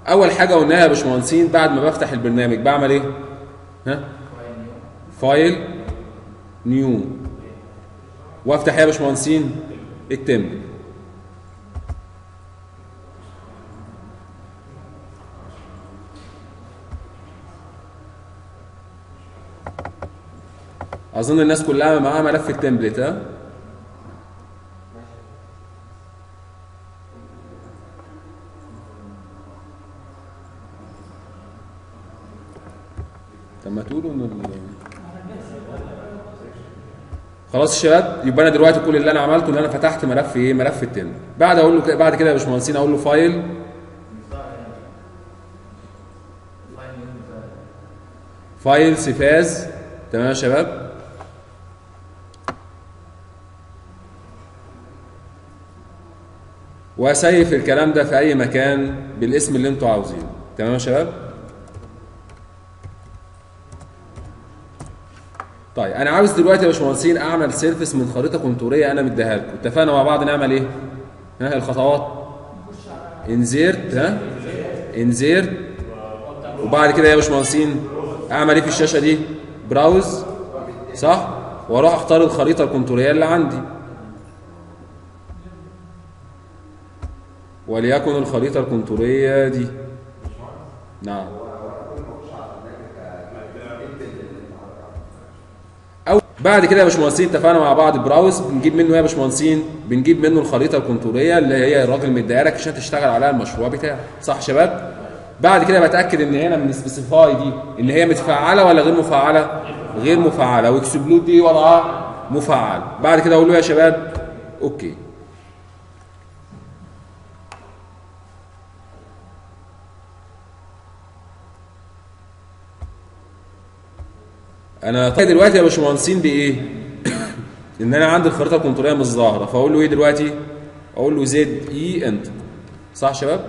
اول حاجه قلناها يا باشمهندسين بعد ما بفتح البرنامج بعمل ايه ها فايل نيو وافتح إيه يا باشمهندسين التمبل اظن الناس كلها معاها ملف التمبلت ها طب ما تقولوا ان ال- خلاص يا شباب يبقى انا دلوقتي كل اللي انا عملته ان انا فتحت ملف ايه ملف التمبل بعد اقول له ك- بعد كده يا باشمهندسين اقول له فايل فايل سفاز تمام يا شباب واسيف الكلام ده في اي مكان بالاسم اللي انتوا عاوزينه تمام يا شباب طيب انا عاوز دلوقتي يا باشمهندسين اعمل سيرفيس من خريطه كونتوريه انا مديها لكم اتفقنا مع بعض نعمل ايه ها الخطوات انزيرت ها انزيرت وبعد كده يا باشمهندسين اعمل ايه في الشاشه دي براوز صح واروح اختار الخريطه الكونتوريه اللي عندي وليكن الخريطه الكونتوريه دي نعم او بعد كده يا باشمهندسين اتفقنا مع بعض براوز بنجيب منه ايه يا باشمهندسين بنجيب منه الخريطه الكونتوريه اللي هي الراجل مديها لك عشان تشتغل عليها المشروع بتاعك صح يا شباب بعد كده بتاكد ان هنا من سبيسيفاي دي اللي هي متفعله ولا غير مفعله غير مفعله واكسبلود دي وضعها مفعل بعد كده اقول له يا شباب اوكي انا طيب دلوقتي يا باشمهندسين بايه ان انا عندي الخريطه الكونتوريه مش ظاهره فاقول له ايه دلوقتي اقول له زد اي انتر صح يا شباب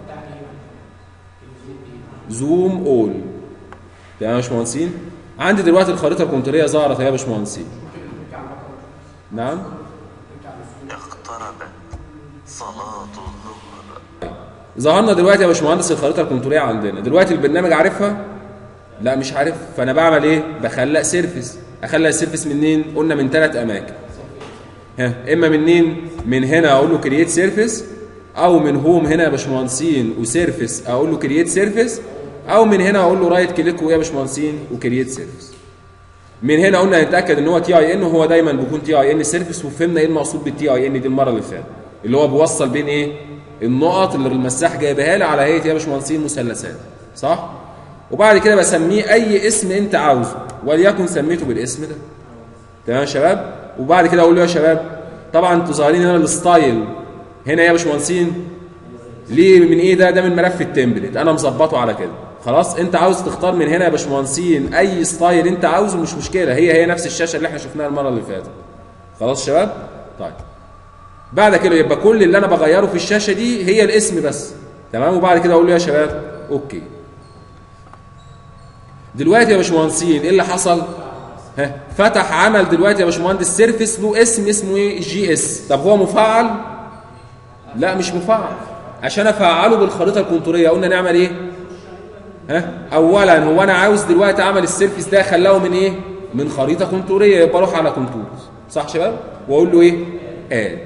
زوم اول تمام يا باشمهندسين عندي دلوقتي الخريطه الكونتوريه ظهرت يا باشمهندسين نعم اقتربت صلاة الظهر ظهرنا دلوقتي يا باشمهندس الخريطه الكونتوريه عندنا دلوقتي البرنامج عارفها لا مش عارف فانا بعمل ايه بخلق سيرفيس اخلق السيرفيس منين قلنا من ثلاث اماكن ها اما منين من هنا اقول له كرييت سيرفيس او من هوم هنا يا باشمهندسين وسيرفيس اقول له كرييت سيرفيس او من هنا اقول له رايت كليك ويا باشمهندسين وكرييت سيرفيس من هنا قلنا نتاكد ان هو تي اي ان وهو دايما بيكون تي اي ان سيرفيس وفهمنا ايه المقصود بالتي اي ان دي المره اللي فاتت اللي هو بيوصل بين ايه النقط اللي المساح جايبها لي على هيئه يا باشمهندسين مثلثات صح وبعد كده بسميه اي اسم انت عاوزه وليكن سميته بالاسم ده تمام يا شباب وبعد كده اقول له يا شباب طبعا انتوا ظاهرين هنا الستايل هنا يا باشمهندسين ليه من ايه ده ده من ملف التمبلت انا مظبطه على كده خلاص انت عاوز تختار من هنا يا باشمهندسين اي ستايل انت عاوزه مش مشكله هي هي نفس الشاشه اللي احنا شفناها المره اللي فاتت خلاص يا شباب طيب بعد كده يبقى كل اللي انا بغيره في الشاشه دي هي الاسم بس تمام وبعد كده اقول له يا شباب اوكي دلوقتي يا باشمهندسين ايه اللي حصل ها فتح عمل دلوقتي يا باشمهندس سيرفيس له اسم اسمه ايه جي اس طب هو مفعل لا مش مفعل عشان افعله بالخريطه الكونتوريه قلنا نعمل ايه ها اولا هو انا عاوز دلوقتي اعمل السيرفيس ده خلاه من ايه من خريطه كونتوريه يبقى اروح على كونتور صح يا شباب واقول له ايه اد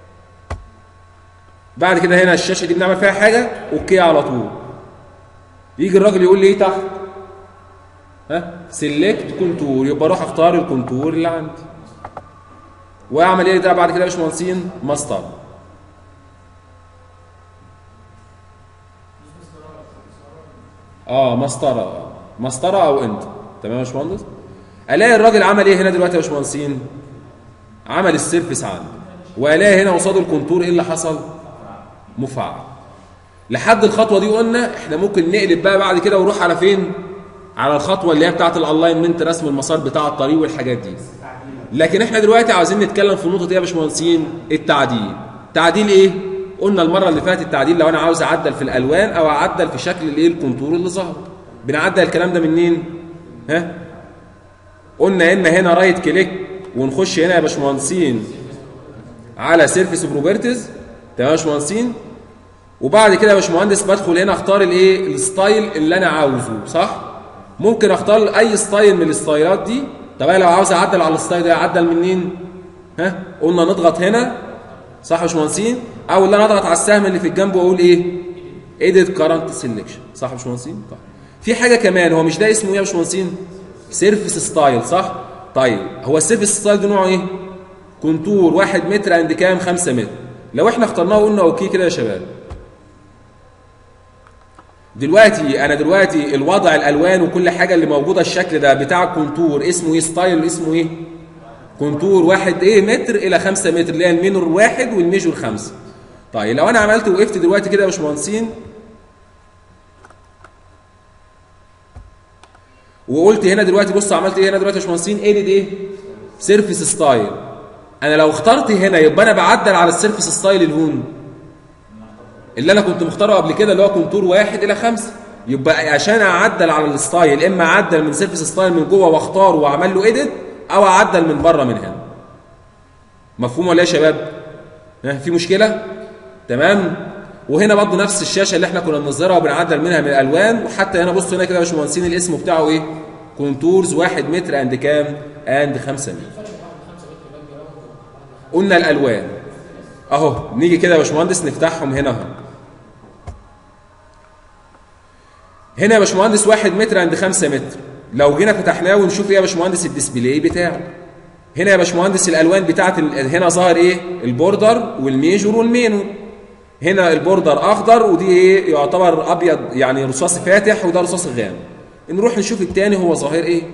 بعد كده هنا الشاشه دي بنعمل فيها حاجه اوكي على طول يجي الراجل يقول لي ايه تحت ها سيلكت كونتور يبقى اروح اختار الكونتور اللي عندي واعمل ايه ده بعد كده يا باشمهندسين مسطره اه مسطره اه مسطره او انت تمام يا باشمهندس الاقي الراجل عمل ايه هنا دلوقتي يا باشمهندسين عمل السيرفيس عندي والاقي هنا قصاد الكونتور ايه اللي حصل مفعل لحد الخطوه دي قلنا احنا ممكن نقلب بقى بعد كده ونروح على فين على الخطوه اللي هي بتاعه الالاينمنت رسم المسار بتاع الطريق والحاجات دي لكن احنا دلوقتي عاوزين نتكلم في نقطه ايه يا باشمهندسين التعديل تعديل ايه قلنا المره اللي فاتت التعديل لو انا عاوز اعدل في الالوان او اعدل في شكل الايه الكونتور اللي ظهر بنعدل الكلام ده منين ها قلنا ان هنا رايت كليك ونخش هنا يا باشمهندسين على سيرفيس بروبرتيز تمام يا باشمهندسين وبعد كده يا باشمهندس بدخل هنا اختار الايه الستايل اللي انا عاوزه صح ممكن اختار اي ستايل من الستايلات دي طب انا لو عاوز اعدل على الستايل ده اعدل منين ها قلنا نضغط هنا صح يا باشمهندسين او اللي انا اضغط على السهم اللي في الجنب واقول ايه edit current selection صح يا باشمهندسين طيب في حاجه كمان هو مش ده اسمه ايه يا باشمهندسين سيرفيس ستايل صح طيب هو السيرفيس ستايل ده نوعه ايه كونتور 1 متر عند كام 5 متر لو احنا اخترناه وقلنا اوكي كده يا شباب دلوقتي انا دلوقتي الوضع الالوان وكل حاجه اللي موجوده الشكل ده بتاع الكونتور اسمه ايه ستايل اسمه ايه كونتور واحد ايه متر الى 5 متر اللي هي المينور واحد والميجور خمسة طيب لو انا عملت وقفت دلوقتي كده يا باشمهندسين وقلت هنا دلوقتي بص عملت ايه هنا دلوقتي يا باشمهندسين ايديت ايه سيرفيس ستايل انا لو اخترت هنا يبقى انا بعدل على السيرفيس ستايل الهون اللي انا كنت مختاره قبل كده اللي هو كونتور واحد الى خمسة يبقى عشان اعدل على الستايل اما اعدل من سيرفيس ستايل من جوه واختاره واعمل له ايديت او اعدل من بره من هنا مفهوم ولا إيه يا شباب ها في مشكله تمام وهنا برضه نفس الشاشه اللي احنا كنا بنظهرها وبنعدل منها من الالوان وحتى هنا بصوا هنا كده يا باشمهندسين الاسم بتاعه ايه كونتورز 1 متر اند كام اند 5 متر قلنا الالوان اهو نيجي كده يا باشمهندس نفتحهم هنا اهو هنا يا باشمهندس 1 متر عند 5 متر لو جينا فتحناه ونشوف ايه يا باشمهندس الديسبلاي بتاعه هنا يا باشمهندس الالوان بتاعت ال... هنا ظاهر ايه البوردر والميجور والمينور هنا البوردر اخضر ودي ايه يعتبر ابيض يعني رصاصي فاتح وده رصاصي غامق نروح نشوف التاني هو ظاهر ايه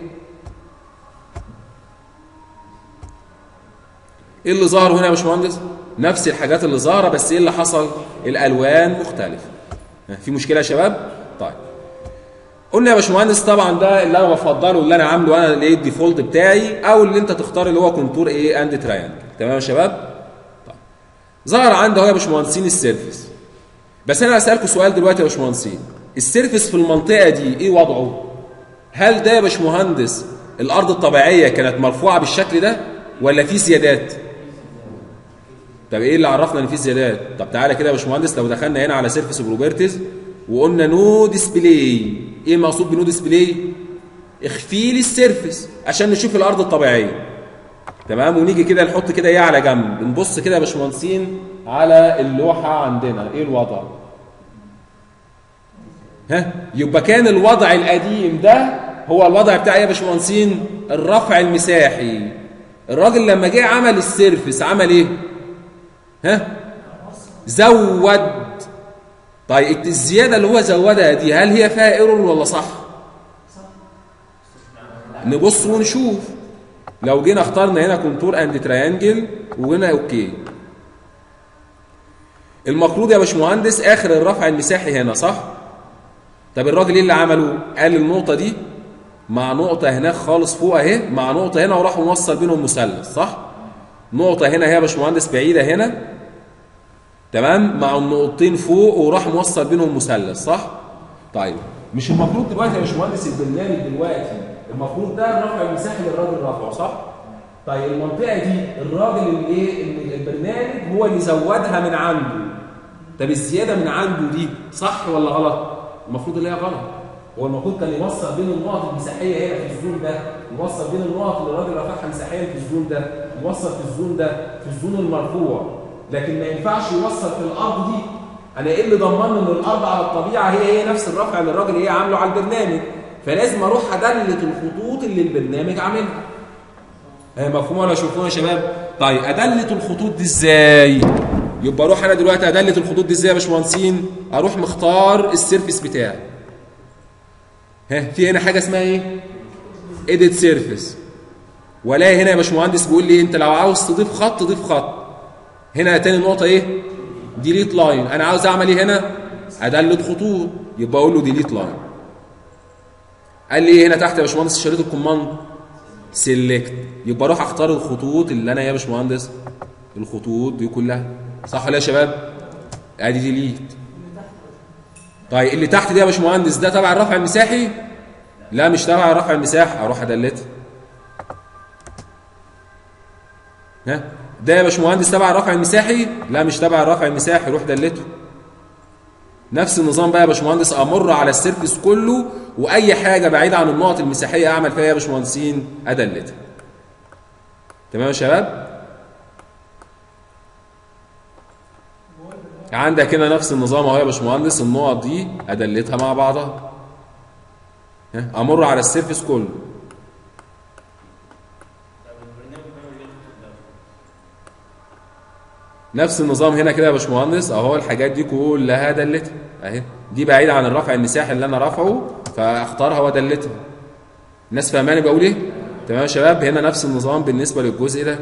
ايه اللي ظهر هنا يا باشمهندس نفس الحاجات اللي ظاهره بس ايه اللي حصل الالوان مختلفه في مشكله يا شباب طيب قلنا يا باشمهندس طبعا ده اللي انا بفضله اللي انا عامله انا الايه الديفولت بتاعي او اللي انت تختار اللي هو كونتور ايه اند تراينجل تمام يا شباب طيب ظهر عندي اهو يا باشمهندسين السيرفيس بس انا هسالكم سؤال دلوقتي يا باشمهندسين السيرفيس في المنطقه دي ايه وضعه هل ده يا باشمهندس الارض الطبيعيه كانت مرفوعه بالشكل ده ولا في زيادات طب ايه اللي عرفنا ان في زيادات طب تعالى كده يا باشمهندس لو دخلنا هنا على سيرفيس بروبرتيز وقلنا نو ديسبلاي ايه مقصود بنو ديسبلاي اخفي لي السيرفيس عشان نشوف الارض الطبيعيه تمام ونيجي كده نحط كده ايه على جنب نبص كده يا باشمهندسين على اللوحه عندنا ايه الوضع ها يبقى كان الوضع القديم ده هو الوضع بتاع ايه يا باشمهندسين الرفع المساحي الراجل لما جه عمل السيرفيس عمل ايه ها زود طيب الزياده اللي هو زودها دي هل هي فيها ايرور ولا صح نبص ونشوف لو جينا اخترنا هنا كونتور اند تريانجل وهنا اوكي المفروض يا باشمهندس اخر الرفع المساحي هنا صح طب الراجل ايه اللي عمله قال النقطه دي مع نقطه هناك خالص فوق اهي مع نقطه هنا وراح موصل بينهم مثلث صح نقطه هنا هي يا باشمهندس بعيده هنا تمام مع النقطتين فوق وراح موصل بينهم مثلث صح طيب مش المفروض دلوقتي يا باشمهندس البرنامج دلوقتي المفروض ده الرفع المساحي اللي الراجل رفعه صح طيب المنطقه دي الراجل اللي ايه اللي البرنامج هو اللي زودها من عنده طب الزياده من عنده دي صح ولا غلط المفروض اللي هي غلط هو المفروض كان يوصل بين النقط المساحيه هنا في الزون ده يوصل بين النقط اللي الراجل رفعها مساحيا في الزون ده يوصل في الزون ده في الزون المرفوع لكن ما ينفعش يوصل في الارض دي انا ايه اللي ضمني ان الارض على الطبيعه هي هي نفس الرفع اللي الراجل ايه عامله على البرنامج فلازم اروح ادلت الخطوط اللي البرنامج عاملها هي مفهوم ولا شوفوها يا شباب طيب ادلت الخطوط دي ازاي يبقى اروح انا دلوقتي ادلت الخطوط دي ازاي يا باشمهندسين اروح مختار السيرفيس بتاعي ها في هنا حاجه اسمها ايه اديت سيرفيس ولا هنا يا باشمهندس بيقول لي انت لو عاوز تضيف خط ضيف خط هنا تاني نقطه ايه ديليت لاين انا عاوز اعمل ايه هنا ادلت خطوط يبقى اقول له ديليت لاين قال لي هنا تحت يا باشمهندس شريط الكوماند سيلكت يبقى اروح اختار الخطوط اللي انا يا باشمهندس الخطوط دي كلها صح ولا يا شباب ادي ديليت طيب اللي تحت دي يا باشمهندس ده تبع الرفع المساحي لا مش تبع الرفع المساحي اروح ادلتها ها ده يا باشمهندس تبع الرفع المساحي لا مش تبع الرفع المساحي روح دلته نفس النظام بقى يا باشمهندس امر على السيرفس كله واي حاجه بعيده عن النقط المساحيه اعمل فيها يا باشمهندسين ادلتها تمام يا شباب عندك هنا نفس النظام اهو يا باشمهندس النقط دي ادلتها مع بعضها ها، امر على السيرفس كله نفس النظام هنا كده يا باشمهندس اهو الحاجات دي كلها دلتها اهي دي بعيده عن الرفع المساحي اللي انا رافعه فاختارها وادلتها الناس فاهماني بقول ايه تمام يا شباب هنا نفس النظام بالنسبه للجزء ده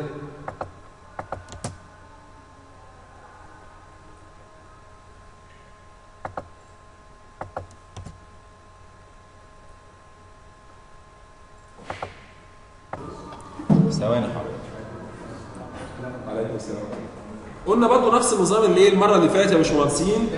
ثواني حضرتك عليكم السلام قلنا برضو نفس النظام اللي ايه المره اللي فاتت يا باشمهندسين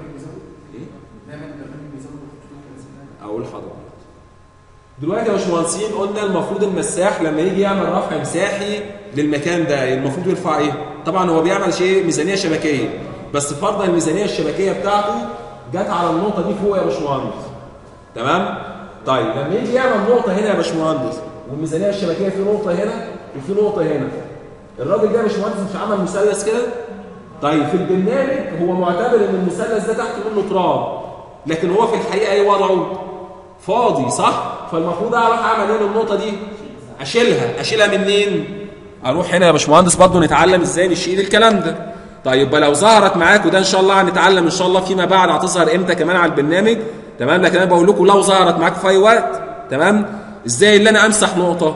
اقول حضرتك دلوقتي يا باشمهندسين قلنا المفروض المساح لما يجي يعمل رفع مساحي للمكان ده المفروض يرفع ايه طبعا هو بيعمل شيء ميزانيه شبكيه بس فرضا الميزانيه الشبكيه بتاعته جت على النقطه دي فوق يا باشمهندس تمام طيب لما يجي يعمل نقطه هنا يا باشمهندس والميزانيه الشبكيه في نقطه هنا وفي نقطه هنا الراجل ده يا باشمهندس مش عمل مثلث كده طيب في البرنامج هو معتبر ان المثلث ده تحت منه تراب لكن هو في الحقيقه ايه وضعه فاضي صح فالمفروض اعرف اعمل ايه للنقطه دي اشيلها اشيلها منين اروح هنا يا باشمهندس برضه نتعلم ازاي نشيل الكلام ده طيب بقى لو ظهرت معاك وده ان شاء الله هنتعلم ان شاء الله فيما بعد هتظهر امتى كمان على البرنامج تمام لكن انا بقول لكم لو ظهرت معاك في اي وقت تمام ازاي اللي انا امسح نقطه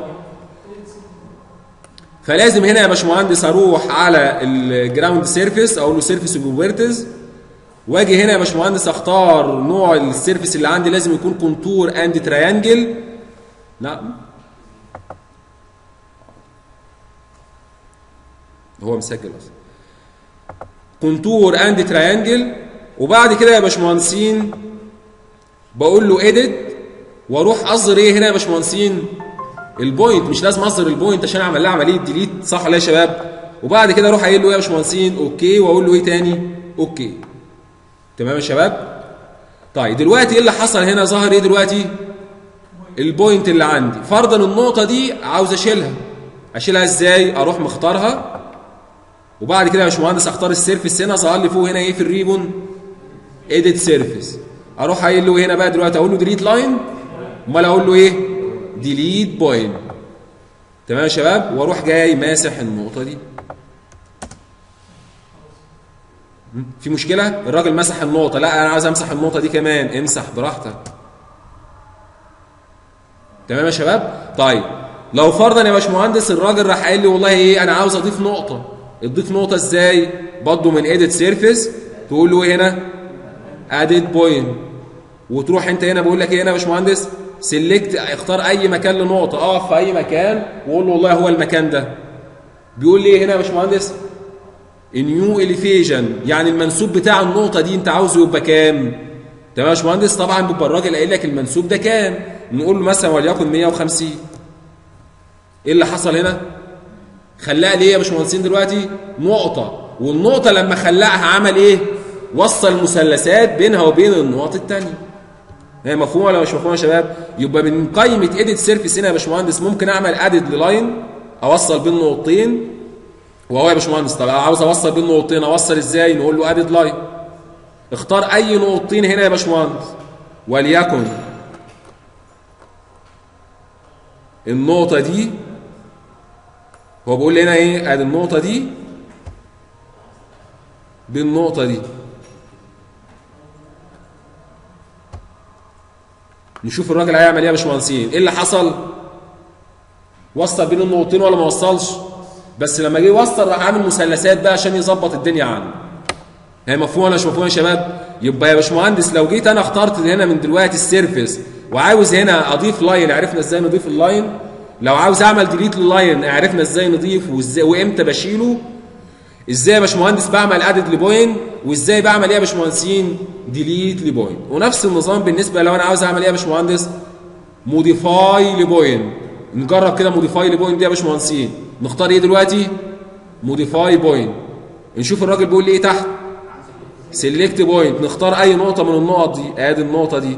فلازم هنا يا باشمهندس اروح على الجراوند سيرفيس اقول له سيرفيس بروبرتيز واجي هنا يا باشمهندس اختار نوع السيرفيس اللي عندي لازم يكون كونتور اند تريانجل نعم هو مسجل اصلا كونتور اند تريانجل وبعد كده يا باشمهندسين بقول له اديت واروح اظهر ايه هنا يا باشمهندسين البوينت مش لازم اظهر البوينت عشان اعمل لها عمليه ديليت صح ولا إيه يا شباب وبعد كده اروح قايل له ايه يا باشمهندسين اوكي واقول له ايه تاني اوكي تمام يا شباب طيب دلوقتي ايه اللي حصل هنا ظهر ايه دلوقتي البوينت اللي عندي فرضا النقطه دي عاوز اشيلها اشيلها ازاي اروح مختارها وبعد كده يا باشمهندس اختار السيرفيس هنا ظهر لي فوق هنا ايه في الريبون اديت سيرفيس اروح قايل له هنا بقى دلوقتي اقول له ديليت لاين امال اقول له ايه ديليت بوينت تمام يا شباب واروح جاي ماسح النقطه دي م? في مشكله الراجل مسح النقطه لا انا عايز امسح النقطه دي كمان امسح براحتك تمام يا شباب طيب لو فرضا يا باشمهندس الراجل راح قايل لي والله ايه انا عاوز اضيف نقطه اضيف نقطه ازاي برضه من اديت سيرفيس تقول له ايه هنا اديت بوينت وتروح انت هنا بقول لك ايه هنا يا باشمهندس سيلكت اختار اي مكان لنقطه اقف في اي مكان وقول له والله هو المكان ده بيقول لي ايه هنا يا باشمهندس نيو اليفيجن يعني المنسوب بتاع النقطه دي انت عاوزه يبقى كام تمام يا باشمهندس طبعا بيبقى الراجل قايل لك المنسوب ده كام نقول له مثلا وليكن 150 ايه اللي حصل هنا خلاها ليه يا باشمهندسين دلوقتي نقطه والنقطه لما خلقها عمل ايه وصل مثلثات بينها وبين النقط الثانيه هي مفهومه ولا مش مفهومه يا شباب يبقى من قائمه اديت سيرفيس هنا يا باشمهندس ممكن اعمل ادد للاين اوصل بين نقطتين وهو يا باشمهندس طب عاوز اوصل بين نقطتين اوصل ازاي نقول له ادد لاين اختار اي نقطتين هنا يا باشمهندس وليكن النقطه دي هو بيقول لي هنا ايه ادي النقطه دي بالنقطه دي نشوف الراجل هيعمل ايه يا باشمهندسين ايه اللي حصل وصل بين النقطتين ولا ما وصلش بس لما جه يوصل راح عامل مثلثات بقى عشان يظبط الدنيا عنه هي مفهومه ولا مش مفهومه يا شباب يبقى يا باشمهندس لو جيت انا اخترت هنا من دلوقتي السيرفيس وعاوز هنا اضيف لاين عرفنا ازاي نضيف اللاين لو عاوز اعمل ديليت لللاين عرفنا ازاي نضيفه وازاي وامتى بشيله ازاي يا باشمهندس بعمل ادد لبوين وازاي بعمل ايه يا باشمهندسين ديليت لبوين ونفس النظام بالنسبه لو انا عاوز اعمل ايه يا باشمهندس موديفاي لبوين نجرب كده موديفاي لبوين دي يا باشمهندسين نختار ايه دلوقتي موديفاي بوين نشوف الراجل بيقول لي ايه تحت سيلكت بوينت نختار اي نقطه من النقط دي ادي النقطه دي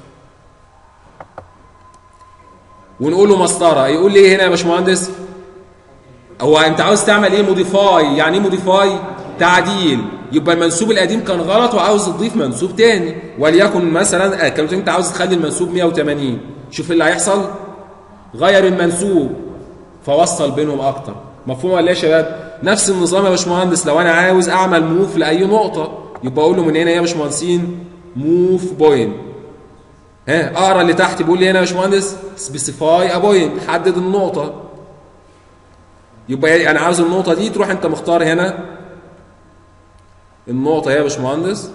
ونقول له مسطره يقول لي ايه هنا يا باشمهندس هو انت عاوز تعمل ايه موديفاي يعني ايه موديفاي تعديل يبقى المنسوب القديم كان غلط وعاوز تضيف منسوب تاني وليكن مثلا آه، كنت انت عاوز تخلي المنسوب 180 شوف اللي هيحصل غير المنسوب فوصل بينهم اكتر مفهوم ولا ايه يا شباب نفس النظام يا باشمهندس لو انا عاوز اعمل موف لاي نقطه يبقى اقول له من هنا يا باشمهندسين موف بوينت ها اقرا اللي تحت بيقول لي هنا يا باشمهندس سبيسيفاي ا بوينت حدد النقطه يبقى انا عاوز النقطه دي تروح انت مختار هنا النقطه يا باشمهندس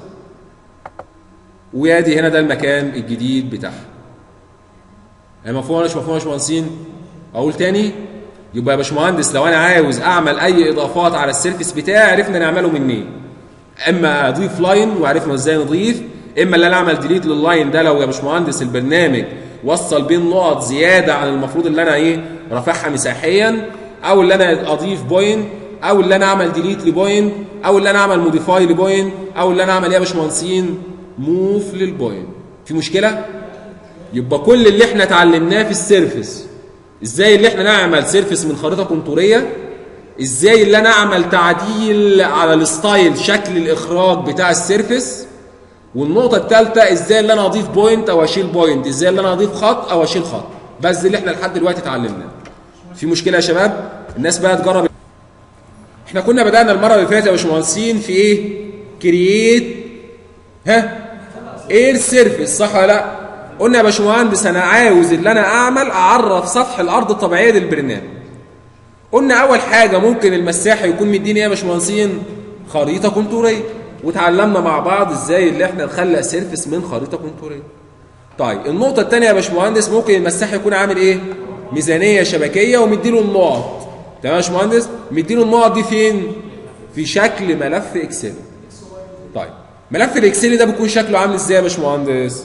وادي هنا ده المكان الجديد بتاعها يعني مفهوم ولا مش مفهوم يا باشمهندسين اقول تاني يبقى يا باشمهندس لو انا عاوز اعمل اي اضافات على السيرفيس بتاعي عرفنا نعمله منين اما اضيف لاين وعرفنا ازاي نضيف اما اللي انا اعمل ديليت لللاين ده لو يا باشمهندس البرنامج وصل بين نقط زياده عن المفروض اللي انا ايه رافعها مساحيا او اللي انا اضيف بوينت او اللي انا اعمل ديليت لبوينت او اللي انا اعمل موديفاي لبوينت او اللي انا اعمل ايه يا باشمهندسين موف للبوينت في مشكله يبقى كل اللي احنا اتعلمناه في السيرفس ازاي اللي احنا نعمل سيرفس من خريطه كونتوريه ازاي اللي انا اعمل تعديل على الستايل شكل الاخراج بتاع السيرفس والنقطه الثالثه ازاي اللي انا اضيف بوينت او اشيل بوينت ازاي اللي انا اضيف خط او اشيل خط بس ده اللي احنا لحد دلوقتي اتعلمناه في مشكله يا شباب الناس بقى تجرب احنا كنا بدانا المره اللي فاتت يا باشمهندسين في ايه كرييت ها اير سيرفيس صح ولا لا قلنا يا باشمهندس انا عاوز اللي انا اعمل اعرف سطح الارض الطبيعيه للبرنامج قلنا اول حاجه ممكن المساح يكون مديني ايه يا باشمهندسين خريطه كونتوريه وتعلمنا مع بعض ازاي اللي احنا نخلق سيرفيس من خريطه كونتوريه طيب النقطه الثانيه يا باشمهندس ممكن المساح يكون عامل ايه ميزانيه شبكيه ومديله النقط تمام يا باشمهندس مديله النقط دي فين في شكل ملف اكسل طيب ملف الاكسل ده بيكون شكله عامل ازاي يا باشمهندس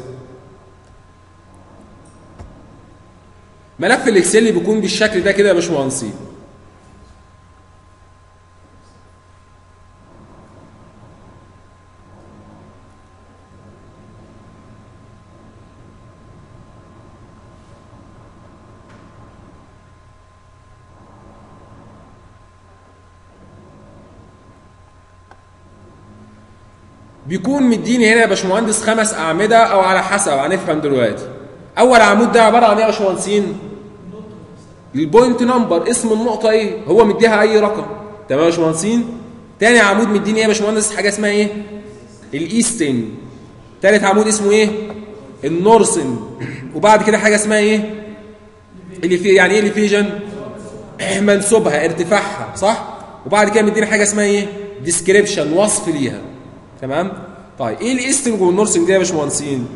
ملف الاكسل بيكون بالشكل ده كده يا باشمهندسين بيكون مديني هنا يا باشمهندس خمس اعمده او على حسب هنفهم دلوقتي اول عمود ده عباره عن ايه يا باشمهندسين البوينت نمبر اسم النقطه ايه هو مديها اي رقم تمام يا باشمهندسين تاني عمود مديني ايه يا باشمهندس حاجه اسمها ايه الايستن تالت عمود اسمه ايه النورسن وبعد كده حاجه اسمها ايه اللي في يعني ايه الليفيجن منسوبها ارتفاعها صح وبعد كده مديني حاجه اسمها ايه ديسكريبشن وصف ليها تمام طيب ايه الايستنج والنورسنج ده يا باشمهندسين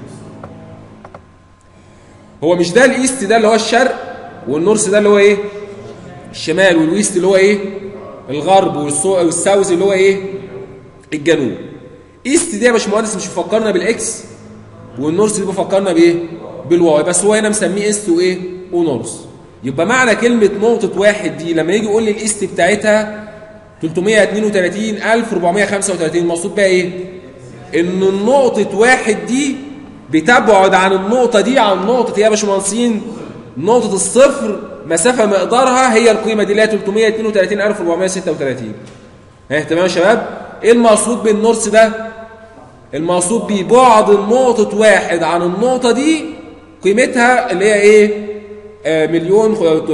هو مش ده الايست ده اللي هو الشرق والنورس ده اللي هو ايه الشمال والويست اللي هو ايه الغرب والساوث اللي هو ايه الجنوب ايست دي يا باشمهندس مش بيفكرنا بالاكس والنورس دي بيفكرنا بايه بالواي بس هو هنا مسميه ايست وايه ونورس يبقى معنى كلمه نقطه واحد دي لما يجي يقول لي الايست بتاعتها 332435 المقصود بقى ايه ان النقطه واحد دي بتبعد عن النقطه دي عن نقطه ايه يا باشمهندسين نقطه الصفر مسافه مقدارها هي القيمه دي اللي هي 332436 ها تمام يا شباب ايه المقصود بالنورس ده المقصود ببعد النقطه واحد عن النقطه دي قيمتها اللي هي ايه آه مليون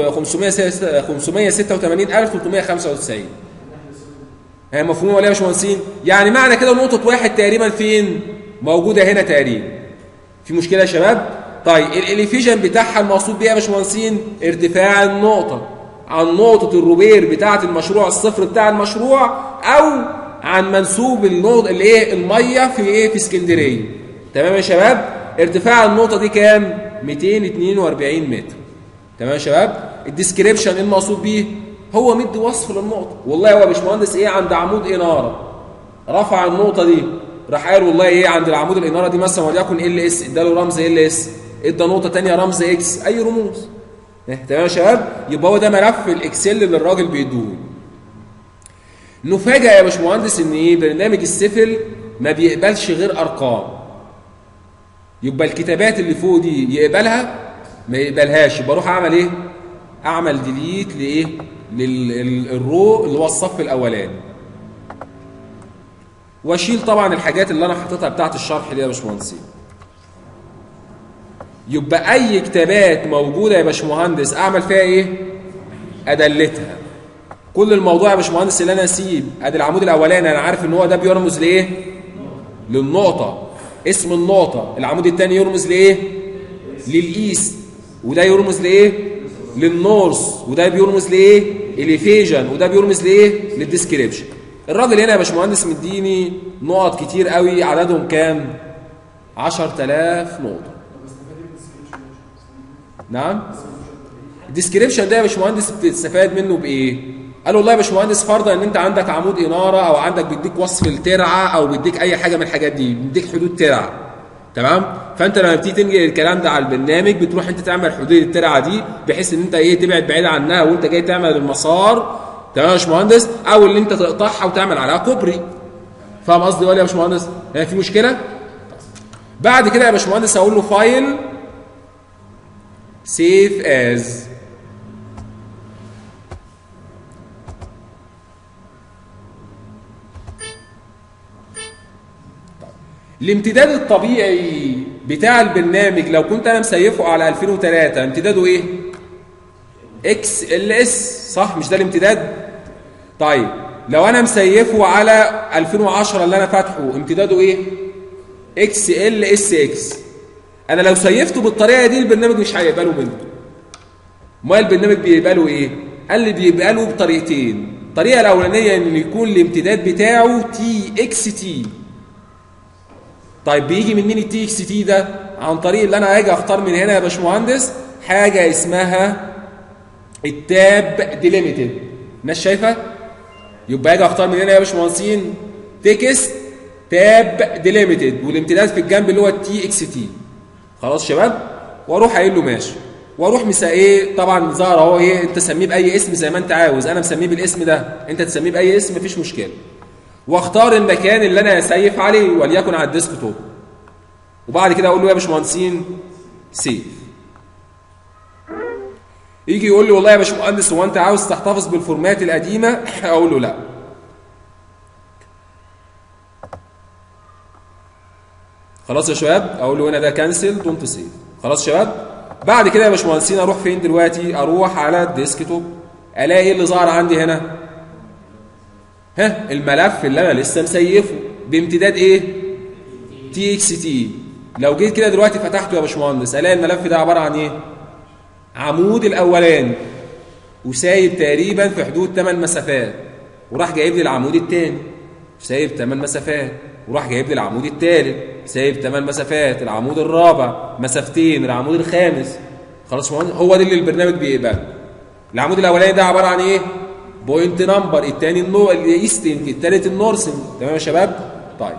586395 هي مفهومه ولا يا باشمهندسين يعني معنى كده نقطه واحد تقريبا فين موجوده هنا تقريبا في مشكله يا شباب طيب الاليفيجن بتاعها المقصود بيها يا باشمهندسين ارتفاع النقطه عن نقطه الروبير بتاعه المشروع الصفر بتاع المشروع او عن منسوب النقطه اللي ايه الميه في ايه في اسكندريه تمام يا شباب ارتفاع النقطه دي كام 242 متر تمام يا شباب الديسكريبشن المقصود بيه هو مدي وصف للنقطه والله هو يا باشمهندس ايه عند عمود اناره رفع النقطه دي راح قال والله ايه عند العمود الاناره دي مثلا وليكن ال اس اداله رمز ال اس ادى نقطه ثانيه رمز اكس اي رموز إيه تمام يا شباب يبقى هو ده ملف الاكسل اللي الراجل بيدوه نفاجئ يا باشمهندس ان ايه برنامج السفل ما بيقبلش غير ارقام يبقى الكتابات اللي فوق دي يقبلها ما يقبلهاش يبقى اروح اعمل ايه اعمل ديليت لايه للرو اللي هو الصف الاولاني واشيل طبعا الحاجات اللي انا حاططها بتاعت الشرح دي يا باشمهندسين يبقى اي كتابات موجوده يا باشمهندس اعمل فيها ايه ادلتها كل الموضوع يا باشمهندس اللي انا اسيب ادي العمود الاولاني انا عارف ان هو ده بيرمز لايه للنقطه اسم النقطه العمود الثاني يرمز لايه للايست وده يرمز لايه للنورث وده بيرمز لايه اليفيجن وده بيرمز لايه للديسكريبشن الراجل هنا يا باشمهندس مديني نقط كتير قوي عددهم كام 10000 نقطه نعم الديسكريبشن ده يا باشمهندس بتستفاد منه بايه قال والله يا باشمهندس فرضا ان انت عندك عمود اناره او عندك بيديك وصف الترعه او بيديك اي حاجه من الحاجات دي بيديك حدود ترعه تمام فانت لما بتيجي تنقل الكلام ده على البرنامج بتروح انت تعمل حدود الترعه دي بحيث ان انت ايه تبعد بعيد عنها وانت جاي تعمل المسار تمام يا باشمهندس او اللي انت تقطعها وتعمل عليها كوبري فاهم قصدي ولا يا باشمهندس هي في مشكله بعد كده يا باشمهندس اقول له فايل سيف از الامتداد الطبيعي بتاع البرنامج لو كنت انا مسيفه على 2003 امتداده ايه اكس ال اس صح مش ده الامتداد طيب لو انا مسيفه على 2010 اللي انا فاتحه امتداده ايه اكس ال اس اكس انا لو سيفته بالطريقه دي البرنامج مش هيقبله منه ما البرنامج بيقبله ايه قال لي بيقبله بطريقتين الطريقه الاولانيه ان يكون الامتداد بتاعه تي اكس تي طيب بيجي منين التي اكس تي ده عن طريق اللي انا هاجي اختار من هنا يا باشمهندس حاجه اسمها التاب ديليميتد الناس شايفه يبقى اجي اختار من هنا يا باشمهندسين تكست تاب ديليميتد والامتداد في الجنب اللي هو التي اكس تي خلاص شباب واروح قايل له ماشي واروح مسا ايه طبعا ظهر اهو ايه انت سميه باي اسم زي ما انت عاوز انا مسميه بالاسم ده انت تسميه باي اسم مفيش مشكله واختار المكان اللي انا اسيف عليه وليكن على الديسك توب وبعد كده اقول له يا باشمهندسين سيف يجي يقول لي والله يا باشمهندس هو انت عاوز تحتفظ بالفورمات القديمه اقول له لا خلاص يا شباب اقول له هنا ده كانسل دونت سيف خلاص يا شباب بعد كده يا باشمهندسين اروح فين دلوقتي اروح على الديسك توب الاقي ايه اللي ظهر عندي هنا ها الملف اللي انا لسه مسيفه بامتداد ايه تي اكس تي لو جيت كده دلوقتي فتحته يا باشمهندس الاقي الملف ده عباره عن ايه عمود الاولاني وسايب تقريبا في حدود 8 مسافات وراح جايب لي العمود الثاني سايب 8 مسافات وراح جايب لي العمود الثالث سايب 8 مسافات العمود الرابع مسافتين العمود الخامس خلاص هو ده اللي البرنامج بيقبله العمود الاولاني ده عباره عن ايه بوينت نمبر الثاني النو الايستنج الثالث النورسنج تمام يا شباب طيب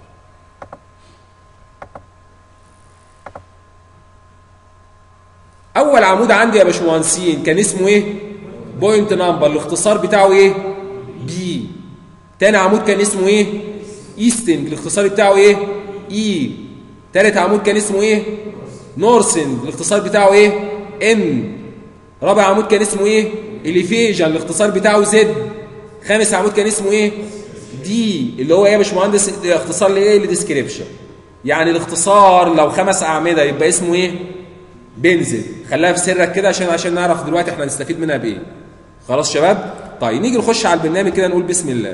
اول عمود عندي يا باشمهندسين كان اسمه ايه بوينت نمبر الاختصار بتاعه ايه بي تاني عمود كان اسمه ايه ايستنج الاختصار بتاعه ايه اي تالت عمود كان اسمه ايه نورسنج الاختصار بتاعه ايه ان رابع عمود كان اسمه ايه اليفيجن الاختصار بتاعه زد خامس عمود كان اسمه ايه دي اللي هو ايه يا باشمهندس اختصار لايه لديسكريبشن يعني الاختصار لو خمس اعمده يبقى اسمه ايه بنزل خليها في سرك كده عشان عشان نعرف دلوقتي احنا هنستفيد منها بايه خلاص شباب طيب نيجي نخش على البرنامج كده نقول بسم الله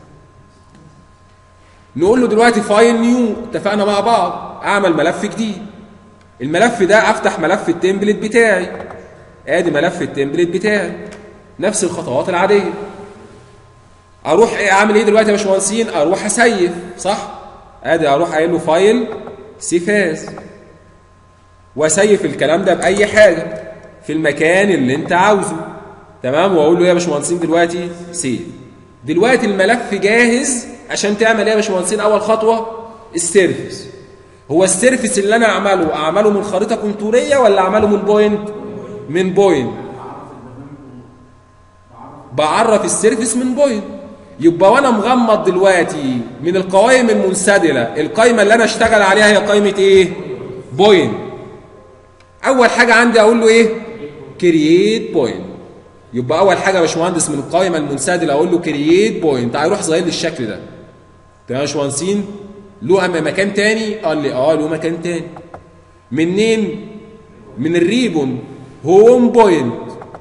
نقول له دلوقتي فايل نيو اتفقنا مع بعض اعمل ملف جديد الملف ده افتح ملف التمبلت بتاعي ادي ملف التمبلت بتاعي نفس الخطوات العاديه اروح ايه اعمل ايه دلوقتي يا باشمهندسين اروح اسيف صح ادي اروح قايل له فايل سيفاز واسيف الكلام ده باي حاجه في المكان اللي انت عاوزه تمام واقول له يا باشمهندسين دلوقتي سيف دلوقتي الملف جاهز عشان تعمل ايه يا باشمهندسين اول خطوه السيرفيس هو السيرفيس اللي انا اعمله اعمله من خريطه كونتوريه ولا اعمله من بوينت من بوينت بعرف السيرفيس من بوينت يبقى وانا مغمض دلوقتي من القوائم المنسدله القايمه اللي انا اشتغل عليها هي قائمه ايه بوينت اول حاجه عندي اقول له ايه كرييت بوينت يبقى اول حاجه يا باشمهندس من القائمه المنسدله اقول له كرييت بوينت هيروح ظاهر لي الشكل ده تمام يا باشمهندسين له أما مكان تاني قال لي اه له مكان تاني منين من الريبون هوم بوينت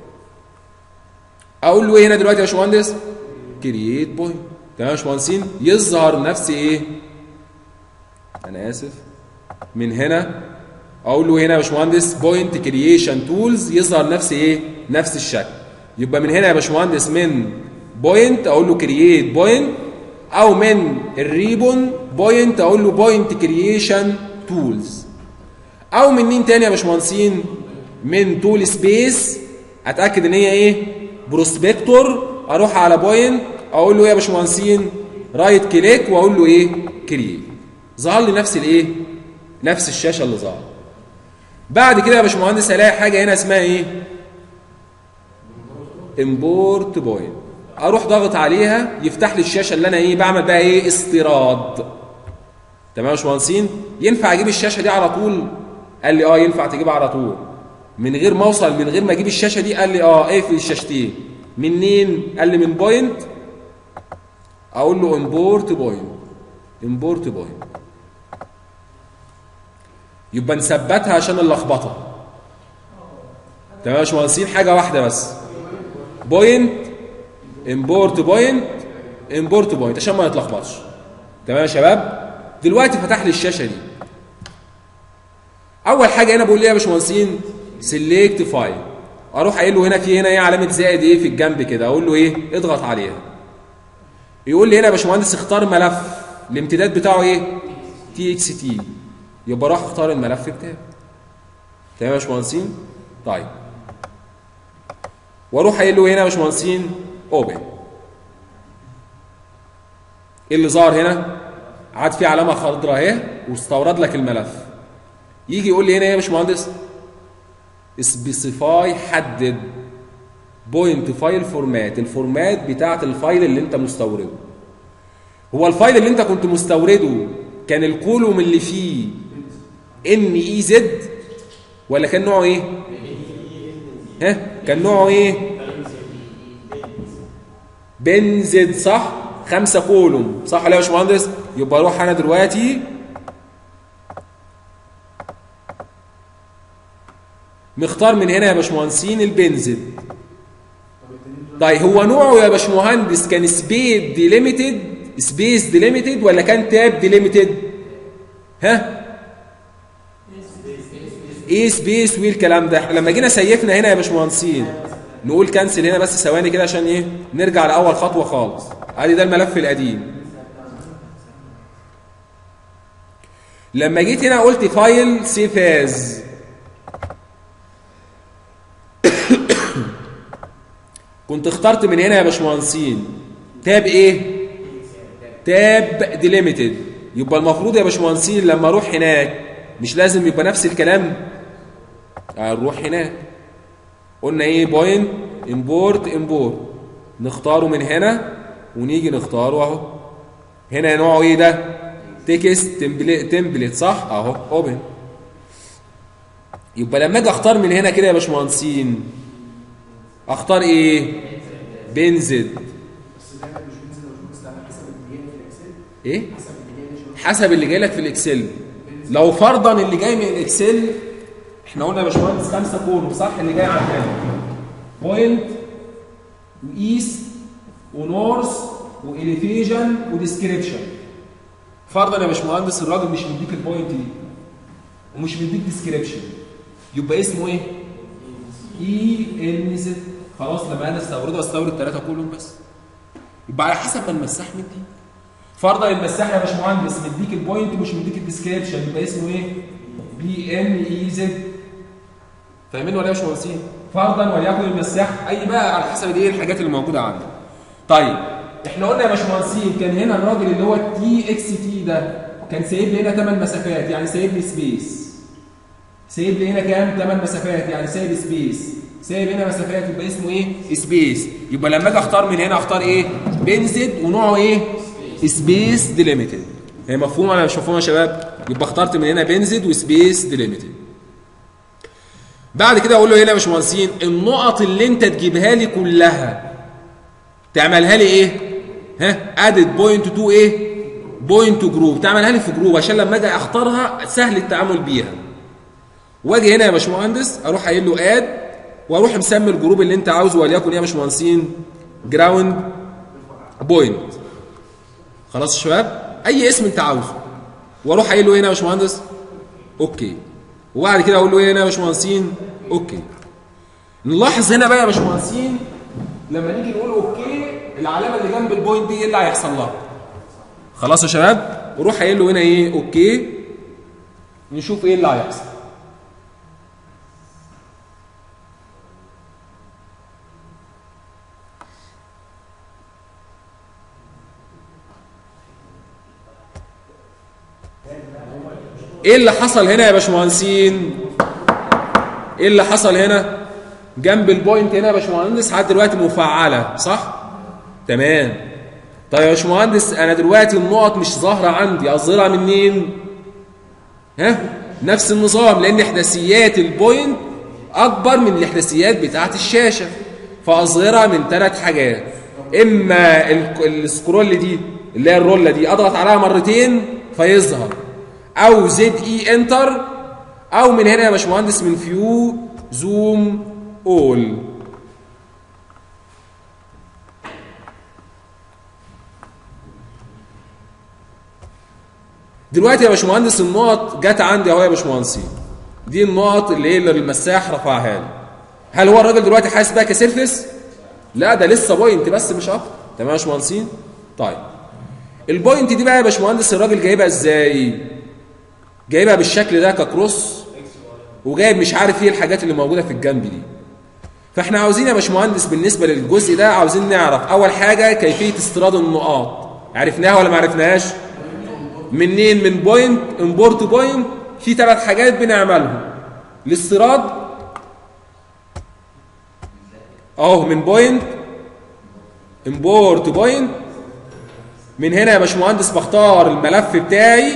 اقول له ايه هنا دلوقتي يا باشمهندس كرييت بوينت تمام يا باشمهندسين يظهر نفس ايه انا اسف من هنا اقول له هنا يا باشمهندس بوينت كرييشن تولز يظهر نفس ايه نفس الشكل يبقى من هنا يا باشمهندس من بوينت اقول له كرييت بوينت او من الريبون بوينت اقول له بوينت كرييشن تولز او من مين تاني يا باشمهندسين من تول سبيس اتاكد ان هي ايه بروسبكتور اروح على بوينت اقول له ايه يا باشمهندسين رايت كليك واقول له ايه كرييت ظهر لي نفس الايه نفس الشاشه اللي ظهر بعد كده يا باشمهندس الاقي حاجه هنا اسمها ايه امبورت بوينت اروح ضاغط عليها يفتح لي الشاشه اللي انا ايه بعمل بقى ايه استيراد تمام يا باشمهندسين ينفع اجيب الشاشه دي على طول قال لي اه ينفع تجيبها على طول من غير ما اوصل من غير ما اجيب الشاشه دي قال لي اه اقفل الشاشتين منين قال لي من بوينت اقول له امبورت بوينت امبورت بوينت يبقى نثبتها عشان اللخبطه تمام يا باشمهندسين حاجه واحده بس بوينت امبورت بوينت امبورت بوينت عشان ما نتلخبطش تمام يا شباب دلوقتي فتح لي الشاشه دي اول حاجه هنا بقول لي يا باشمهندسين سيلكت فايل اروح قايل له هنا في هنا ايه علامه زائد ايه في الجنب كده اقول له ايه اضغط عليها يقول لي هنا يا باشمهندس اختار ملف الامتداد بتاعه ايه تي اكس تي يبقى راح اختار الملف بتاعه تمام يا باشمهندسين طيب واروح قايل له هنا يا باشمهندسين اوبن ايه اللي ظهر هنا عاد في علامه خضراء اهي واستورد لك الملف يجي يقول لي هنا ايه يا باشمهندس سبيسيفاي حدد بوينت فايل فورمات الفورمات بتاعه الفايل اللي انت مستورده هو الفايل اللي انت كنت مستورده كان الكولوم اللي فيه ان اي زد ولا كان نوعه ايه ها كان نوعه ايه بنزد صح خمسة كولوم صح ولا يا باشمهندس يبقى اروح انا دلوقتي مختار من هنا يا باشمهندسين البنزد طيب هو نوعه يا باشمهندس كان سبيد ديليميتد سبيس ديليميتد ولا كان تاب ديليميتد ها ايه سبيس وايه الكلام ده لما جينا سيفنا هنا يا باشمهندسين نقول كنسل هنا بس ثواني كده عشان ايه نرجع لاول خطوه خالص ادي ده الملف القديم لما جيت هنا قلت فايل سيف از كنت اخترت من هنا يا باشمهندسين تاب ايه تاب ديليميتد يبقى المفروض يا باشمهندسين لما اروح هناك مش لازم يبقى نفس الكلام هنروح هناك قلنا ايه بوينت امبورت امبورت نختاره من هنا ونيجي نختاره اهو هنا نوعه ايه ده تكست تمبليت تمبليت صح اهو اوبن يبقى لما اجي اختار من هنا كده يا باشمهندسين اختار ايه بنزد ايه حسب اللي جاي لك في الاكسل لو فرضا اللي جاي من الاكسل احنا قلنا يا باشمهندس خمسه كولوم صح اللي جاي مكانه بوينت وايست ونورث واليفيجن وديسكريبشن فرضا يا باشمهندس الراجل مش مديك البوينت دي ومش مديك ديسكريبشن يبقى اسمه ايه اي ان زد خلاص لما انا استورده استورد ثلاثه كلهم بس يبقى على حسب ما المساح مدي فرضا المساح يا باشمهندس مديك البوينت ومش مديك الديسكريبشن يبقى اسمه ايه بي ام اي زد فاهمين ولا يا باشمهندسين فرضا وليكن المساح اي بقى على حسب ايه الحاجات اللي موجوده عندك طيب احنا قلنا يا باشمهندسين كان هنا الراجل اللي هو التي اكس تي ده كان سايب لي هنا 8 مسافات يعني سايب لي سبيس سايب لي هنا كام 8 مسافات يعني سايب سبيس سايب هنا مسافات يبقى اسمه ايه سبيس يبقى لما اجي اختار من هنا اختار ايه بنزد ونوعه ايه سبيس ديليميتد هي مفهومه ولا مش مفهومه يا شباب يبقى اخترت من هنا بنزد وسبيس ديليميتد بعد كده اقول له هنا يا باشمهندسين النقط اللي انت تجيبها لي كلها تعملها لي ايه ها ادد بوينت تو ايه بوينت جروب تعملها لي في جروب عشان لما اجي اختارها سهل التعامل بيها واجي هنا يا باشمهندس اروح قايل له اد واروح مسمي الجروب اللي انت عاوزه وليكن ايه يا باشمهندسين جراوند بوينت خلاص يا شباب اي اسم انت عاوزه واروح قايل له هنا يا باشمهندس اوكي وبعد كده اقول له ايه هنا يا باشمهندسين اوكي نلاحظ هنا بقى يا باشمهندسين لما نيجي نقول اوكي العلامه اللي جنب البوينت دي ايه اللي هيحصل لها خلاص يا شباب وروح قايل له هنا ايه اوكي نشوف ايه اللي هيحصل ايه اللي حصل هنا يا باشمهندسين ايه اللي حصل هنا جنب البوينت هنا يا باشمهندس لحد دلوقتي مفعله صح تمام طيب يا باشمهندس انا دلوقتي النقط مش ظاهره عندي اظهرها منين ها نفس النظام لان احداثيات البوينت اكبر من الاحداثيات بتاعه الشاشه فاظهرها من ثلاث حاجات اما ال- السكرول دي اللي هي الروله دي اضغط عليها مرتين فيظهر او زد اي انتر او من هنا يا باشمهندس من فيو زوم اول دلوقتي يا باشمهندس النقط جت عندي اهو يا باشمهندسين دي النقط اللي هي اللي المساح رفعها لي هل هو الراجل دلوقتي حاسس بقى كسيرفس لا ده لسه بوينت بس مش اكتر تمام يا باشمهندسين طيب البوينت دي بقى يا باشمهندس الراجل جايبها ازاي جايبها بالشكل ده ككروس وجايب مش عارف ايه الحاجات اللي موجوده في الجنب دي فاحنا عاوزين يا باشمهندس بالنسبه للجزء ده عاوزين نعرف اول حاجه كيفيه استيراد النقاط عرفناها ولا ما عرفناهاش منين من بوينت امبورت بوينت في ثلاث حاجات بنعملهم الاستيراد اهو من بوينت امبورت بوينت من هنا يا باشمهندس بختار الملف بتاعي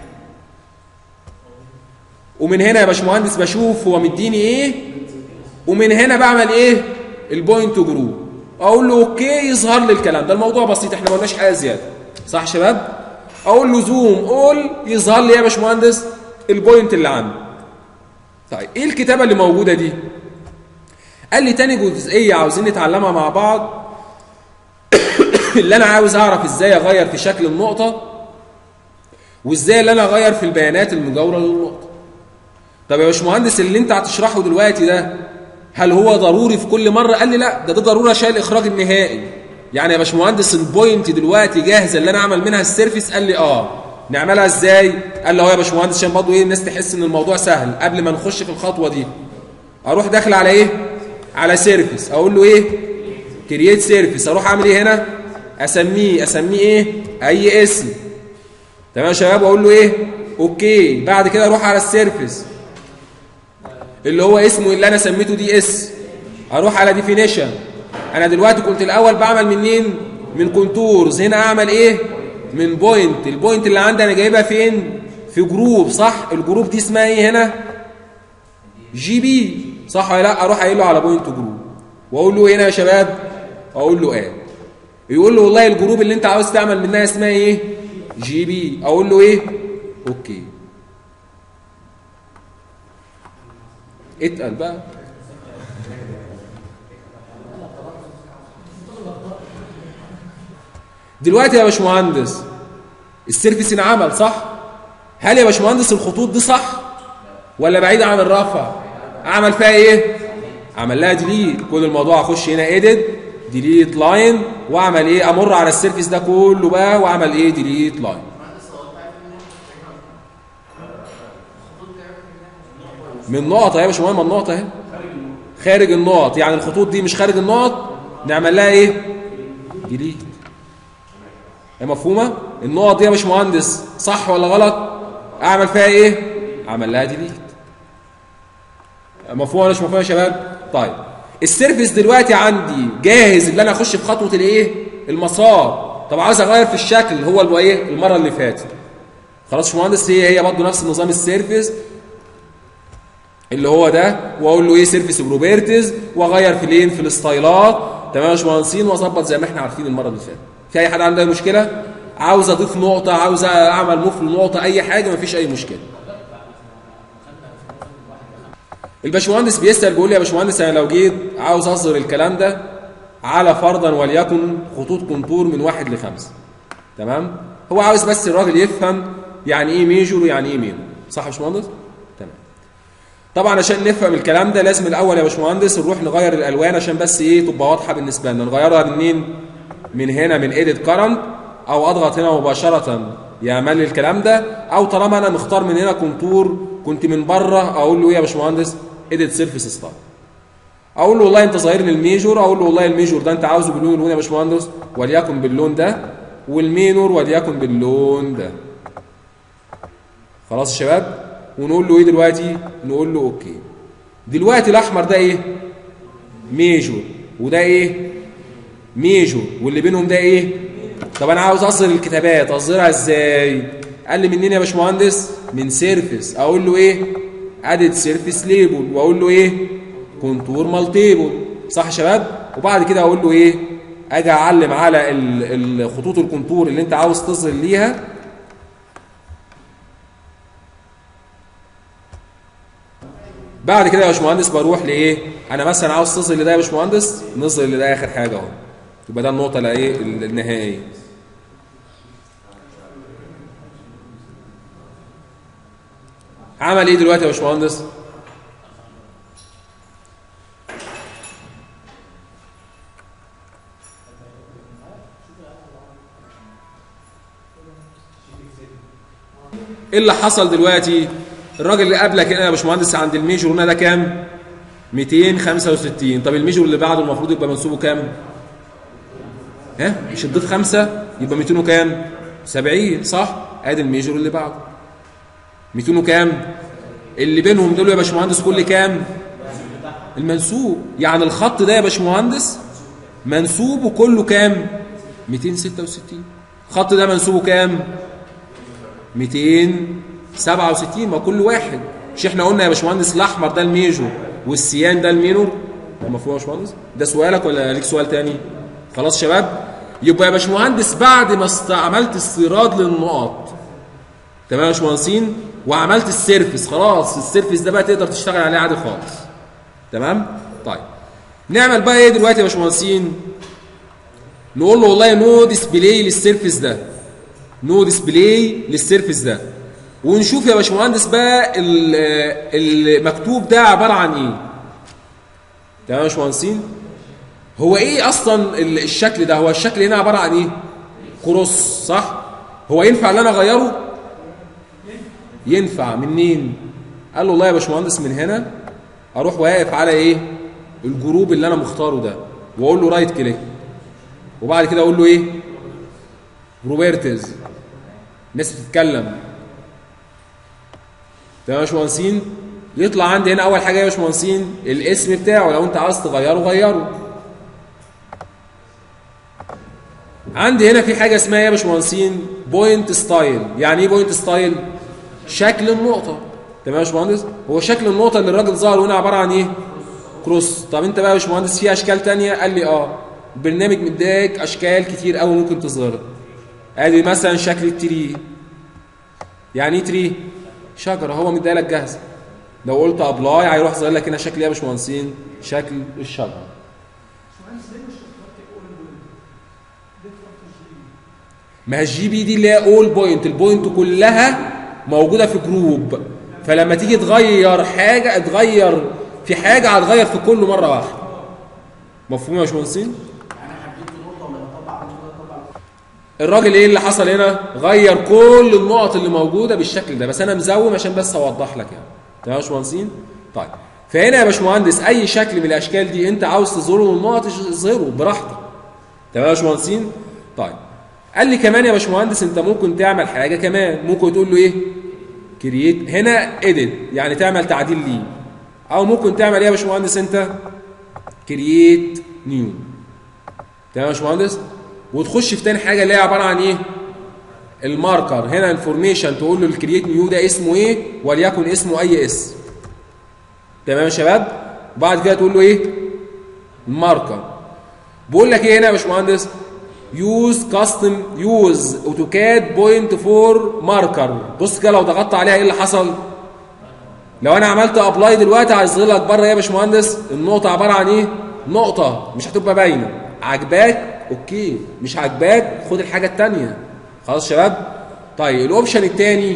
ومن هنا يا باشمهندس بشوف هو مديني ايه ومن هنا بعمل ايه البوينت جروب اقول له اوكي يظهر لي الكلام ده الموضوع بسيط احنا ما قلناش حاجه زياده صح يا شباب اقول له زوم اول يظهر لي يا باشمهندس البوينت اللي عندي طيب ايه الكتابه اللي موجوده دي قال لي تاني جزئيه عاوزين نتعلمها مع بعض اللي انا عاوز اعرف ازاي اغير في شكل النقطه وازاي اللي انا اغير في البيانات المجاوره للنقطه طب يا باشمهندس اللي انت هتشرحه دلوقتي ده هل هو ضروري في كل مره قال لي لا ده ده ضروره عشان الاخراج النهائي يعني يا باشمهندس البوينت دلوقتي جاهزه اللي انا اعمل منها السيرفيس قال لي اه نعملها ازاي قال لي اهو يا باشمهندس عشان برضه ايه الناس تحس ان الموضوع سهل قبل ما نخش في الخطوه دي اروح داخل على ايه على سيرفيس اقول له ايه كرييت سيرفيس اروح اعمل ايه هنا اسميه اسميه ايه اي اسم تمام يا شباب اقول له ايه اوكي بعد كده اروح على السيرفيس اللي هو اسمه اللي انا سميته دي اس اروح على ديفينيشن انا دلوقتي كنت الاول بعمل منين من كونتورز هنا اعمل ايه من بوينت البوينت اللي عندي انا جايبها فين في جروب صح الجروب دي اسمها ايه هنا جي بي صح ولا لا اروح قايل له على بوينت جروب واقول له هنا يا شباب اقول له ايه يقول له والله الجروب اللي انت عاوز تعمل منها اسمها ايه جي بي اقول له ايه اوكي اتقل بقى دلوقتي يا باشمهندس السيرفيس انعمل صح هل يا باشمهندس الخطوط دي صح ولا بعيدة عن الرفع اعمل فيها ايه اعمل لها ديليت كل الموضوع اخش هنا ايديت ديليت لاين واعمل ايه امر على السيرفيس ده كله بقى واعمل ايه ديليت لاين من نقطة يا باشمهندس ما النقطة اهي خارج النقط يعني الخطوط دي مش خارج النقط نعمل لها ايه ديليت هي مفهومة النقط دي يا باشمهندس صح ولا غلط اعمل فيها ايه اعمل لها ديليت مفهومة ولا مش مفهومة يا شباب طيب السيرفيس دلوقتي عندي جاهز اللي انا اخش في خطوه الايه المسار طب عاوز اغير في الشكل هو اللي ايه المره اللي فاتت خلاص يا باشمهندس هي هي برضه نفس نظام السيرفيس اللي هو ده واقول له ايه سيرفيس بروبرتيز واغير في لين في الستايلات تمام يا باشمهندسين واظبط زي ما احنا عارفين المره اللي فاتت في اي حد عنده اي مشكله عاوز اضيف نقطه عاوز اعمل موف لنقطه اي حاجه مفيش اي مشكله الباشمهندس بيسال بيقول لي يا باشمهندس انا لو جيت عاوز اظهر الكلام ده على فرضا وليكن خطوط كونتور من واحد لخمسه تمام هو عاوز بس الراجل يفهم يعني ايه ميجور ويعني ايه مينور صح يا باشمهندس تمام طبعا عشان نفهم الكلام ده لازم الاول يا باشمهندس نروح نغير الالوان عشان بس ايه تبقى واضحه بالنسبه لنا نغيرها منين من هنا من ايديت كارنت او اضغط هنا مباشره يعمل لي الكلام ده او طالما انا مختار من هنا كونتور كنت من بره اقول له ايه يا باشمهندس ايديت سيرفيس ستايل اقول له والله انت ظاهر لي الميجور اقول له والله الميجور ده انت عاوزه باللون الهون يا باشمهندس وليكن باللون ده والمينور وليكن باللون ده خلاص يا شباب ونقول له ايه دلوقتي نقول له اوكي دلوقتي الاحمر ده ايه ميجور وده ايه ميجور واللي بينهم ده ايه طب انا عاوز اظهر الكتابات اظهرها ازاي قال لي منين يا باشمهندس من سيرفيس اقول له ايه ادد سيرفيس ليبل واقول له ايه كونتور مالتيبل صح يا شباب وبعد كده اقول له ايه اجي اعلم على ال- الخطوط الكونتور اللي انت عاوز تظهر ليها بعد كده يا باشمهندس بروح لايه انا مثلا عاوز تظهر لده يا باشمهندس نظهر لده اخر حاجه اهو يبقى ده النقطه الايه النهائيه عمل ايه دلوقتي يا باشمهندس ايه اللي حصل دلوقتي الراجل اللي قبلك هنا يا باشمهندس عند الميجور هنا ده كام 265 طب الميجور اللي بعده المفروض يبقى منسوبه كام ها مش تضيف خمسة يبقى 200 وكام 70 صح ادي الميجور اللي بعده 200 وكام اللي بينهم دول يا باشمهندس كل كام المنسوب يعني الخط ده يا باشمهندس منسوبه كله كام 266 الخط ده منسوبه كام 267 ما كل واحد مش احنا قلنا يا باشمهندس الاحمر ده الميجور والسيان ده المينور مفهوم يا باشمهندس ده سؤالك ولا ليك سؤال تاني خلاص شباب يبقى يا باشمهندس بعد ما استعملت استيراد للنقط تمام يا باشمهندسين وعملت السيرفس خلاص السيرفس ده بقى تقدر تشتغل عليه عادي خالص تمام طيب نعمل بقى ايه دلوقتي يا باشمهندسين نقول له والله نو ديسبلاي للسيرفس ده نو ديسبلاي للسيرفس ده ونشوف يا باشمهندس بقى ال- المكتوب ده عباره عن ايه تمام يا باشمهندسين هو ايه اصلا ال- الشكل ده هو الشكل هنا عباره عن ايه كروس صح هو ينفع ان انا اغيره ينفع منين قال له والله يا باشمهندس من هنا اروح واقف على ايه الجروب اللي انا مختاره ده واقول له رايت كليك وبعد كده اقول له ايه روبرتز الناس بتتكلم تمام يا باشمهندسين يطلع عندي هنا اول حاجه يا باشمهندسين الاسم بتاعه لو انت عاوز تغيره غيره عندي هنا في حاجه اسمها ايه يا باشمهندسين بوينت ستايل يعني ايه بوينت ستايل شكل النقطه تمام يا باشمهندس هو شكل النقطه اللي الراجل ظهر هنا عباره عن ايه كروس طب انت بقى يا باشمهندس في اشكال تانية قال لي اه البرنامج مديك اشكال كتير قوي ممكن تظهرها ادي مثلا شكل التري يعني ايه تري شجره هو مديها لك جاهزه لو قلت ابلاي هيروح ظاهر لك هنا شكل ايه يا باشمهندسين شكل الشجره ما هي الجي بي دي اللي هي اول بوينت البوينت كلها موجوده في جروب فلما تيجي تغير حاجه تغير في حاجه هتغير في كله مره واحده مفهوم يا باشمهندسين الراجل ايه اللي حصل هنا غير كل النقط اللي موجوده بالشكل ده بس انا مزوم عشان بس اوضح لك يعني تمام يا باشمهندسين طيب فهنا يا باشمهندس اي شكل من الاشكال دي انت عاوز تظهره النقط اظهره براحتك تمام يا باشمهندسين طيب قال لي كمان يا باشمهندس انت ممكن تعمل حاجه كمان ممكن تقول له ايه كرييت هنا اديت يعني تعمل تعديل ليه او ممكن تعمل ايه يا باشمهندس انت كرييت نيو تمام يا باشمهندس وتخش في تاني حاجه اللي هي عباره عن ايه الماركر هنا انفورميشن تقول له الكرييت نيو ده اسمه ايه وليكن اسمه اي اسم تمام يا شباب وبعد كده تقول له ايه الماركر بقول لك ايه هنا يا باشمهندس يوز كاستم يوز اوتوكاد بوينت فور ماركر بص كده لو ضغطت عليها ايه اللي حصل لو انا عملت ابلاي دلوقتي هيظهر لك بره ايه يا باشمهندس النقطه عباره عن ايه نقطه مش هتبقى باينه عجباك اوكي مش عجباك خد الحاجه الثانيه خلاص شباب طيب الاوبشن الثاني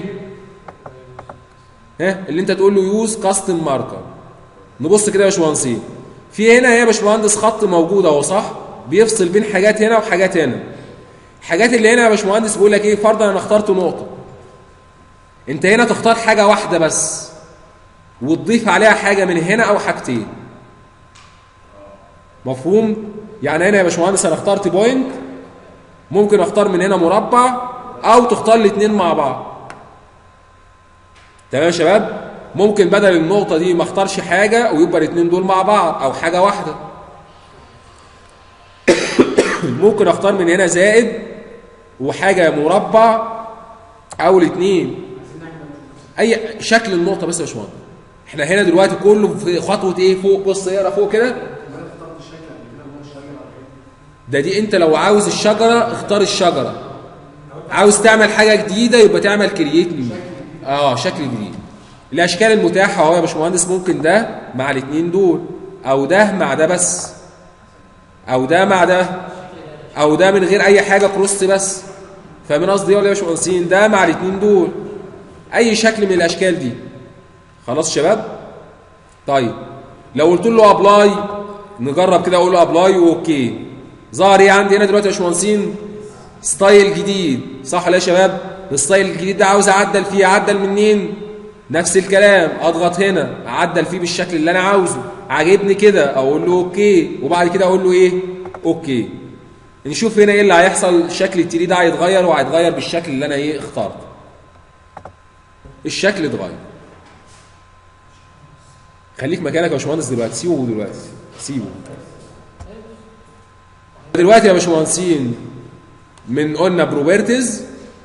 ها اللي انت تقول له يوز كاستم ماركر نبص كده يا باشمهندسين في هنا يا باشمهندس خط موجود اهو صح بيفصل بين حاجات هنا وحاجات هنا الحاجات اللي هنا يا باشمهندس بيقول لك ايه فرضا انا اخترت نقطه انت هنا تختار حاجه واحده بس وتضيف عليها حاجه من هنا او حاجتين مفهوم يعني هنا يا باشمهندس انا اخترت بوينت ممكن اختار من هنا مربع او تختار الاثنين مع بعض تمام يا شباب ممكن بدل النقطه دي ما اختارش حاجه ويبقى الاثنين دول مع بعض او حاجه واحده ممكن اختار من هنا زائد وحاجه مربع او الاثنين اي شكل النقطه بس يا باشمهندس احنا هنا دلوقتي كله في خطوه ايه فوق بص اقرا فوق كده ده دي انت لو عاوز الشجره اختار الشجره عاوز تعمل حاجه جديده يبقى تعمل كرييت نيو اه شكل جديد الاشكال المتاحه اهو يا باشمهندس ممكن ده مع الاثنين دول او ده مع ده بس او ده مع ده او ده من غير اي حاجه كروس بس فاهمين قصدي ايه ولا يا باشمهندسين ده مع الاثنين دول اي شكل من الاشكال دي خلاص شباب طيب لو قلت له ابلاي نجرب كده اقول له ابلاي واوكي ظهر ايه عندي هنا دلوقتي يا باشمهندسين ستايل جديد صح ولا يا شباب الستايل الجديد ده عاوز اعدل فيه اعدل منين نفس الكلام اضغط هنا اعدل فيه بالشكل اللي انا عاوزه عاجبني كده اقول له اوكي وبعد كده اقول له ايه اوكي نشوف هنا ايه اللي هيحصل شكل التري ده هيتغير وهيتغير بالشكل اللي انا ايه اخترته الشكل اتغير خليك مكانك يا باشمهندس دلوقتي سيبه دلوقتي سيبه دلوقتي يا باشمهندسين من قلنا بروبرتيز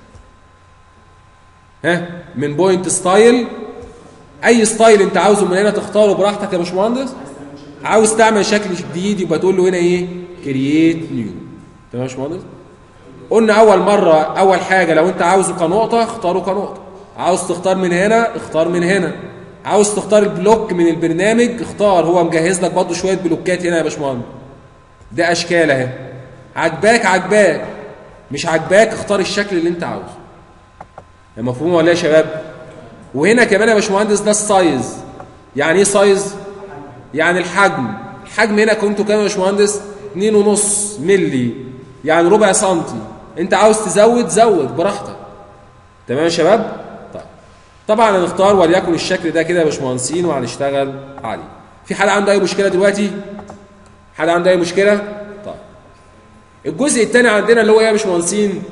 ها من بوينت ستايل اي ستايل انت عاوزه من هنا تختاره براحتك يا باشمهندس عاوز تعمل شكل جديد يبقى تقول له هنا ايه كرييت نيو تمام يا باشمهندس قلنا اول مره اول حاجه لو انت عاوزه كنقطه اختاره كنقطه عاوز تختار من هنا اختار من هنا عاوز تختار البلوك من البرنامج اختار هو مجهز لك برضه شويه بلوكات هنا يا باشمهندس ده اشكال اهي عجباك عجباك مش عجباك اختار الشكل اللي انت عاوزه مفهوم ولا يا شباب وهنا كمان يا باشمهندس ده السايز يعني ايه سايز يعني الحجم الحجم هنا كنتوا كام يا باشمهندس 2.5 مللي يعني ربع سنتي انت عاوز تزود زود براحتك تمام يا شباب طيب طبعا هنختار وليكن الشكل ده كده يا باشمهندسين وهنشتغل عليه في حد عنده اي مشكله دلوقتي حد عنده اي مشكله طيب الجزء الثاني عندنا اللي هو ايه يا باشمهندسين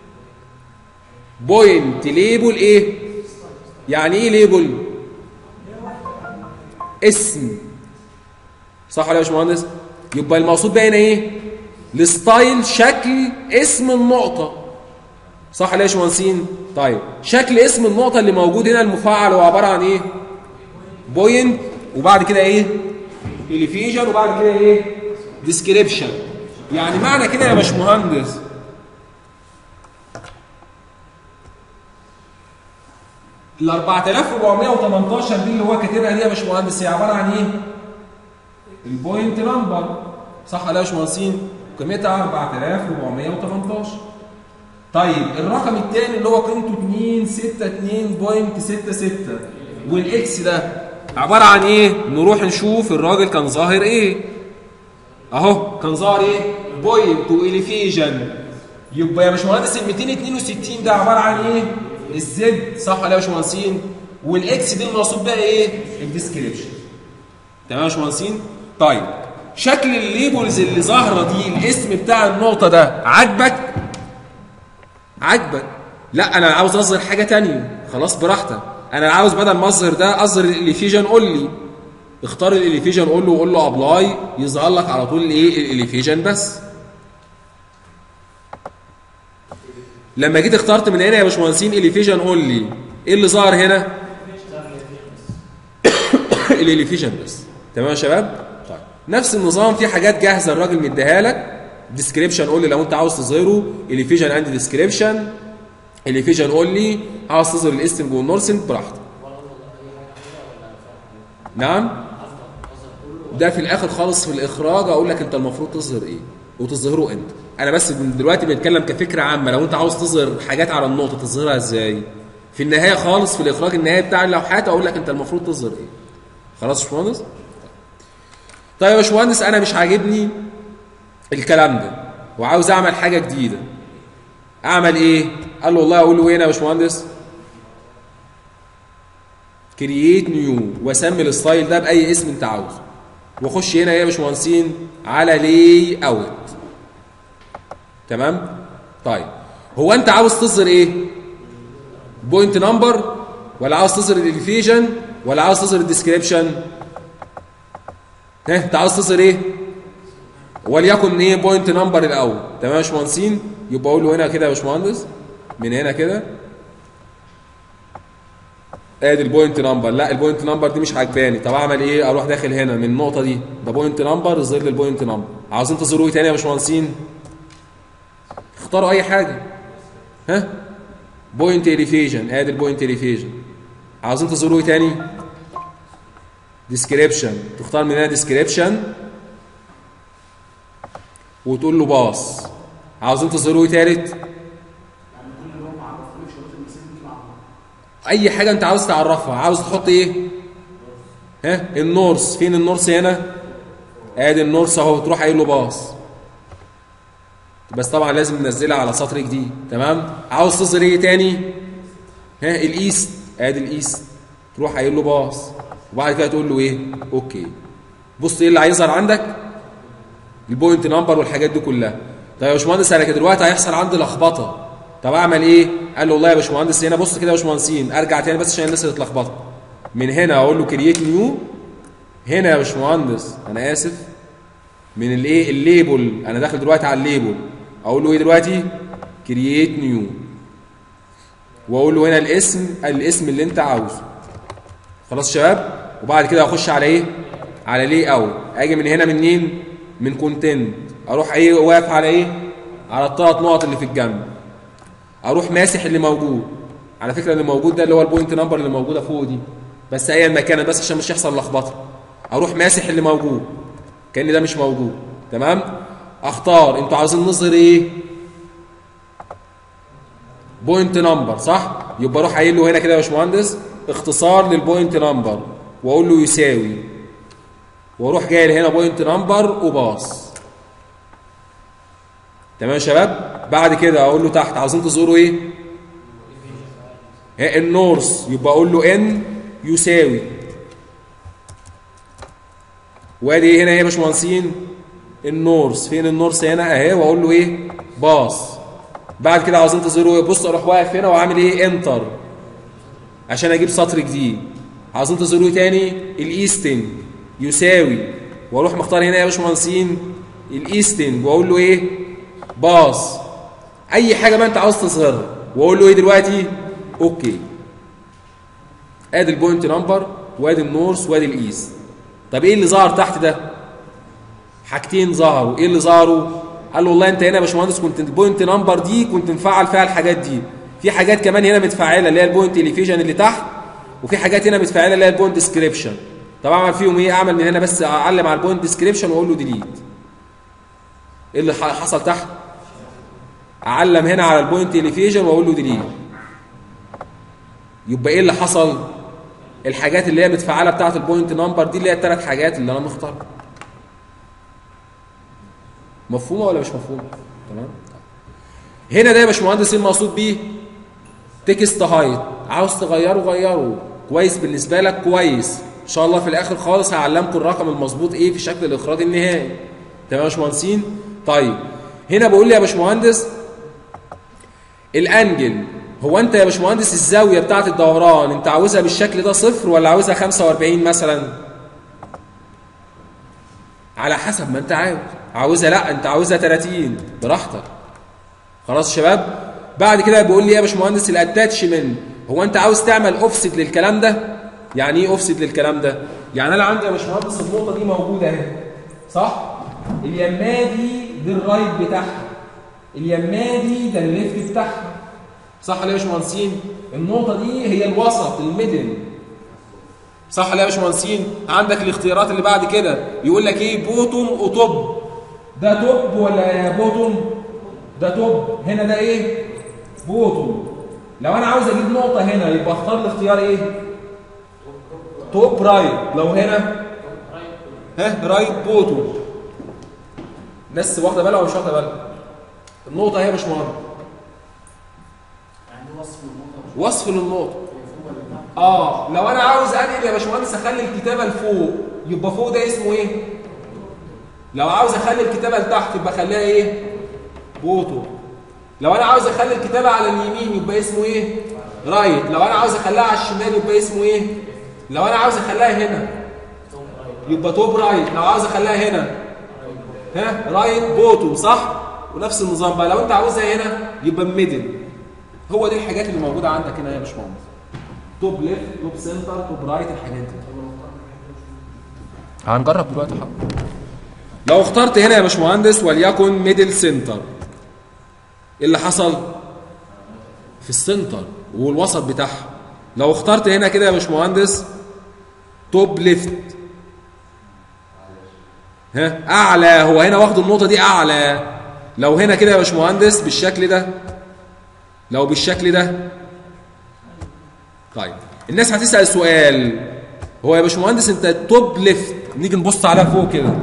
بوينت ليبل ايه يعني ايه ليبل اسم صح ولا يا باشمهندس يبقى المقصود بقى هنا ايه الستايل شكل اسم النقطه صح ولا يا باشمهندسين طيب شكل اسم النقطه اللي موجود هنا المفعل هو عباره عن ايه بوينت وبعد كده ايه اليفيجن وبعد كده ايه ديسكريبشن يعني معنى كده يا باشمهندس ال 4418 دي اللي هو كاتبها دي يا باشمهندس هي عباره عن ايه؟ البوينت نمبر صح ولا يا باشمهندسين؟ قيمتها 4418 طيب الرقم الثاني اللي هو قيمته 262.66 والاكس ده عباره عن ايه؟ نروح نشوف الراجل كان ظاهر ايه؟ اهو كان ظاهر ايه؟ بوينت واليفيجن يبقى يا باشمهندس ال 262 ده عباره عن ايه؟ الزد صح ولا يا باشمهندسين والاكس دي المقصود بقى ايه الديسكريبشن تمام يا باشمهندسين طيب شكل الليبلز اللي ظاهره دي الاسم بتاع النقطه ده عاجبك عاجبك لا انا عاوز اظهر حاجه تانية خلاص براحتك انا عاوز بدل ما اظهر ده اظهر الافيجن قول لي اختار الاليفيجن قول له قول له ابلاي يظهر لك على طول الايه الاليفيجن بس لما جيت اخترت من هنا يا باشمهندسين اليفيجن قول لي ايه اللي ظهر هنا الاليفيجن بس تمام يا شباب طيب نفس النظام في حاجات جاهزه الراجل مديها لك ديسكريبشن قول لي لو انت عاوز تظهره اليفيجن اند ديسكريبشن اليفيجن قول لي عاوز تظهر الايستنج والنورسنج براحتك نعم ده في الاخر خالص في الاخراج اقول لك انت المفروض تظهر ايه وتظهره انت انا بس دلوقتي بنتكلم كفكره عامه لو انت عاوز تظهر حاجات على النقطه تظهرها ازاي في النهايه خالص في الاخراج النهائي بتاع اللوحات اقول لك انت المفروض تظهر ايه خلاص يا باشمهندس طيب يا باشمهندس انا مش عاجبني الكلام ده وعاوز اعمل حاجه جديده اعمل ايه قال له والله اقول له ايه هنا يا باشمهندس كرييت نيو واسمي الستايل ده باي اسم انت عاوزه واخش هنا يا باشمهندسين على لي اوت تمام طيب هو انت عاوز تظهر ايه بوينت نمبر ولا عاوز تظهر الاليفيجن ولا عاوز تظهر الديسكريبشن ها انت عاوز تظهر ايه وليكن ايه بوينت نمبر الاول تمام يا باشمهندسين يبقى اقول له هنا كده يا باشمهندس من هنا كده ادي البوينت نمبر لا البوينت نمبر دي مش عجباني طب اعمل ايه اروح داخل هنا من النقطه دي ده بوينت نمبر يظهر لي البوينت نمبر عاوزين تظهروا ايه تاني يا باشمهندسين اختاروا اي حاجه ها بوينت اليفيجن ادي البوينت اليفيجن عاوزين تظهروا ايه تاني ديسكريبشن تختار من هنا ديسكريبشن وتقول له باص عاوزين تظهروا ايه تالت اي حاجه انت عاوز تعرفها عاوز تحط ايه ها النورس فين النورس هنا ادي النورس اهو تروح قايل له باص بس طبعا لازم ننزلها على سطر جديد تمام عاوز تظهر ايه تاني ها الايست ادي الايست تروح قايل له باص وبعد كده تقول له ايه اوكي بص ايه اللي هيظهر عندك البوينت نمبر والحاجات دي كلها طيب يا باشمهندس انا كده دلوقتي هيحصل عندي لخبطه طب اعمل ايه قال له والله يا باشمهندس هنا بص كده يا باشمهندسين ارجع تاني بس عشان الناس اللي اتلخبطت من هنا اقول له كرييت نيو هنا يا باشمهندس انا اسف من الايه الليبل انا داخل دلوقتي على الليبل اقول له ايه دلوقتي كرييت نيو واقول له هنا الاسم الاسم اللي انت عاوزه خلاص يا شباب وبعد كده اخش على ايه على ليه او اجي من هنا منين من كونتنت اروح ايه واقف على ايه على الثلاث نقط اللي في الجنب اروح ماسح اللي موجود على فكره اللي موجود ده اللي هو البوينت نمبر اللي موجوده فوق دي بس ايا ما كان بس عشان مش يحصل لخبطه اروح ماسح اللي موجود كان ده مش موجود تمام اختار انتوا عاوزين نظهر ايه بوينت نمبر صح يبقى اروح قايل له هنا كده يا باشمهندس اختصار للبوينت نمبر واقول له يساوي واروح جاي هنا بوينت نمبر وباص تمام يا شباب بعد كده اقول له تحت عاوزين تظهروا ايه النورس يبقى اقول له ان يساوي وادي ايه هنا ايه يا باشمهندسين النورس فين النورس هنا اهي واقول له ايه باص بعد كده عاوزين تظهروا ايه بص اروح واقف هنا واعمل ايه انتر عشان اجيب سطر جديد عاوزين تظهروا ايه تاني الايستنج يساوي واروح مختار هنا يا باشمهندسين الايستنج واقول له ايه باص اي حاجه ما انت عاوز تظهرها واقول له ايه دلوقتي اوكي ادي البوينت نمبر وادي النورث وادي الايست طب ايه اللي ظهر تحت ده حاجتين ظهروا ايه اللي ظهروا قال له والله انت هنا يا باشمهندس كنت البوينت نمبر دي كنت مفعل فيها الحاجات دي في حاجات كمان هنا متفعله اللي هي البوينت اليفيجن اللي تحت وفي حاجات هنا متفعله اللي هي البوينت ديسكريبشن طب اعمل فيهم ايه اعمل من هنا بس اعلم على البوينت ديسكريبشن واقول له ديليت ايه اللي حصل تحت اعلم هنا على البوينت اليفيجن واقول له ديليت يبقى ايه اللي حصل الحاجات اللي هي متفعله بتاعه البوينت نمبر دي اللي هي الثلاث حاجات اللي انا مختارها مفهومه ولا مش مفهومه تمام هنا ده يا باشمهندس ايه المقصود بيه تكست هايت عاوز تغيره غيره كويس بالنسبه لك كويس ان شاء الله في الاخر خالص هعلمكم الرقم المظبوط ايه في شكل الاخراج النهائي تمام يا باشمهندسين طيب هنا بقول لي يا باشمهندس الانجل هو انت يا باشمهندس الزاويه بتاعه الدوران انت عاوزها بالشكل ده صفر ولا عاوزها 45 مثلا على حسب ما انت عاوز عاوزها لا انت عاوزها 30 براحتك خلاص يا شباب بعد كده بيقول لي يا باشمهندس الاتاتشمنت هو انت عاوز تعمل اوفست للكلام ده يعني ايه اوفست للكلام ده يعني انا عندي يا باشمهندس النقطه دي موجوده اهي صح اليمادي دي الرايت بتاعها اليمادي ده الليفت بتاعها صح ولا يا باشمهندسين النقطه دي هي الوسط الميدل صح ولا يا باشمهندسين عندك الاختيارات اللي بعد كده يقول لك ايه بوتوم وتوب ده توب ولا بوتوم ده توب هنا ده ايه بوتوم لو انا عاوز اجيب نقطه هنا يبقى اختار الاختيار ايه توب رايت لو هنا ها رايت بوتوم ناس واخده بالها ولا مش واخده بالها النقطه اهي يا باشمهندس يعني وصف النقطة وصف للنقطه فوق ولا تحت اه لو انا عاوز انقل يا باشمهندس اخلي الكتابه لفوق يبقى فوق ده اسمه ايه لو عاوز اخلي الكتابه لتحت يبقى اخليها ايه بوتو لو انا عاوز اخلي الكتابه على اليمين يبقى اسمه ايه رايت لو انا عاوز اخليها على الشمال يبقى اسمه ايه لو انا عاوز اخليها هنا يبقى توب رايت لو عاوز اخليها هنا ها رايت بوتو صح ونفس النظام بقى لو انت عاوزها هنا يبقى ميدل هو دي الحاجات اللي موجوده عندك هنا يا باشمهندس توب ليفت توب سنتر توب رايت الحاجات دي هنجرب دلوقتي حاضر لو اخترت هنا يا باشمهندس وليكن ميدل سنتر ايه اللي حصل في السنتر والوسط بتاعها لو اخترت هنا كده يا باشمهندس توب ليفت ها اعلى هو هنا واخد النقطه دي اعلى لو هنا كده يا باشمهندس بالشكل ده لو بالشكل ده طيب الناس هتسال سؤال هو يا باشمهندس انت توب ليفت نيجي نبص عليها فوق كده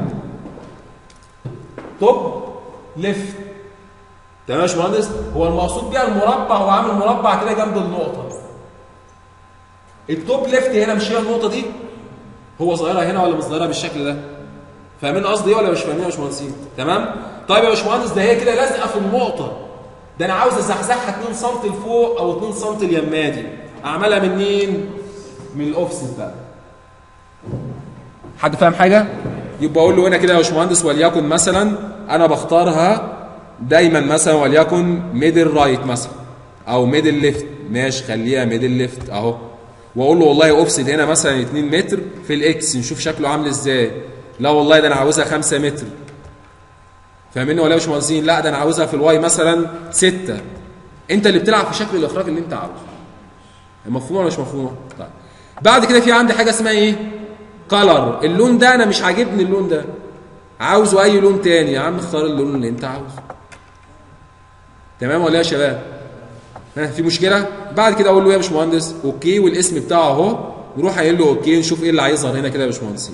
توب ليفت تمام يا باشمهندس هو المقصود بيها المربع هو عامل مربع كده جنب النقطه التوب ليفت هنا مش هي النقطه دي هو ظاهرها هنا ولا مش ظاهرها بالشكل ده فاهمين قصدي ايه ولا مش فاهمين يا باشمهندسين تمام طيب يا باشمهندس ده هي كده لازقه في النقطه ده انا عاوز ازحزحها 2 سم لفوق او 2 سم اليمادي اعملها منين من الاوفست بقى حد فاهم حاجه يبقى اقول له هنا كده يا باشمهندس وليكن مثلا انا بختارها دايما مثلا وليكن ميدل رايت مثلا او ميدل ليفت ماشي خليها ميدل ليفت اهو واقول له والله اوفست هنا مثلا 2 متر في الاكس نشوف شكله عامل ازاي لا والله ده انا عاوزها 5 متر فاهميني ولا يا باشمهندسين لا ده انا عاوزها في الواي مثلا 6 انت اللي بتلعب في شكل الاخراج اللي انت عاوزه مفهومه ولا مش مفهومه طيب بعد كده في عندي حاجه اسمها ايه كلر اللون ده انا مش عاجبني اللون ده عاوزه اي لون تاني يا عم اختار اللون اللي انت عاوزه تمام ولا يا شباب ها في مشكله بعد كده اقول له يا باشمهندس اوكي والاسم بتاعه اهو نروح قايل له اوكي نشوف ايه اللي هيظهر هنا كده يا باشمهندسين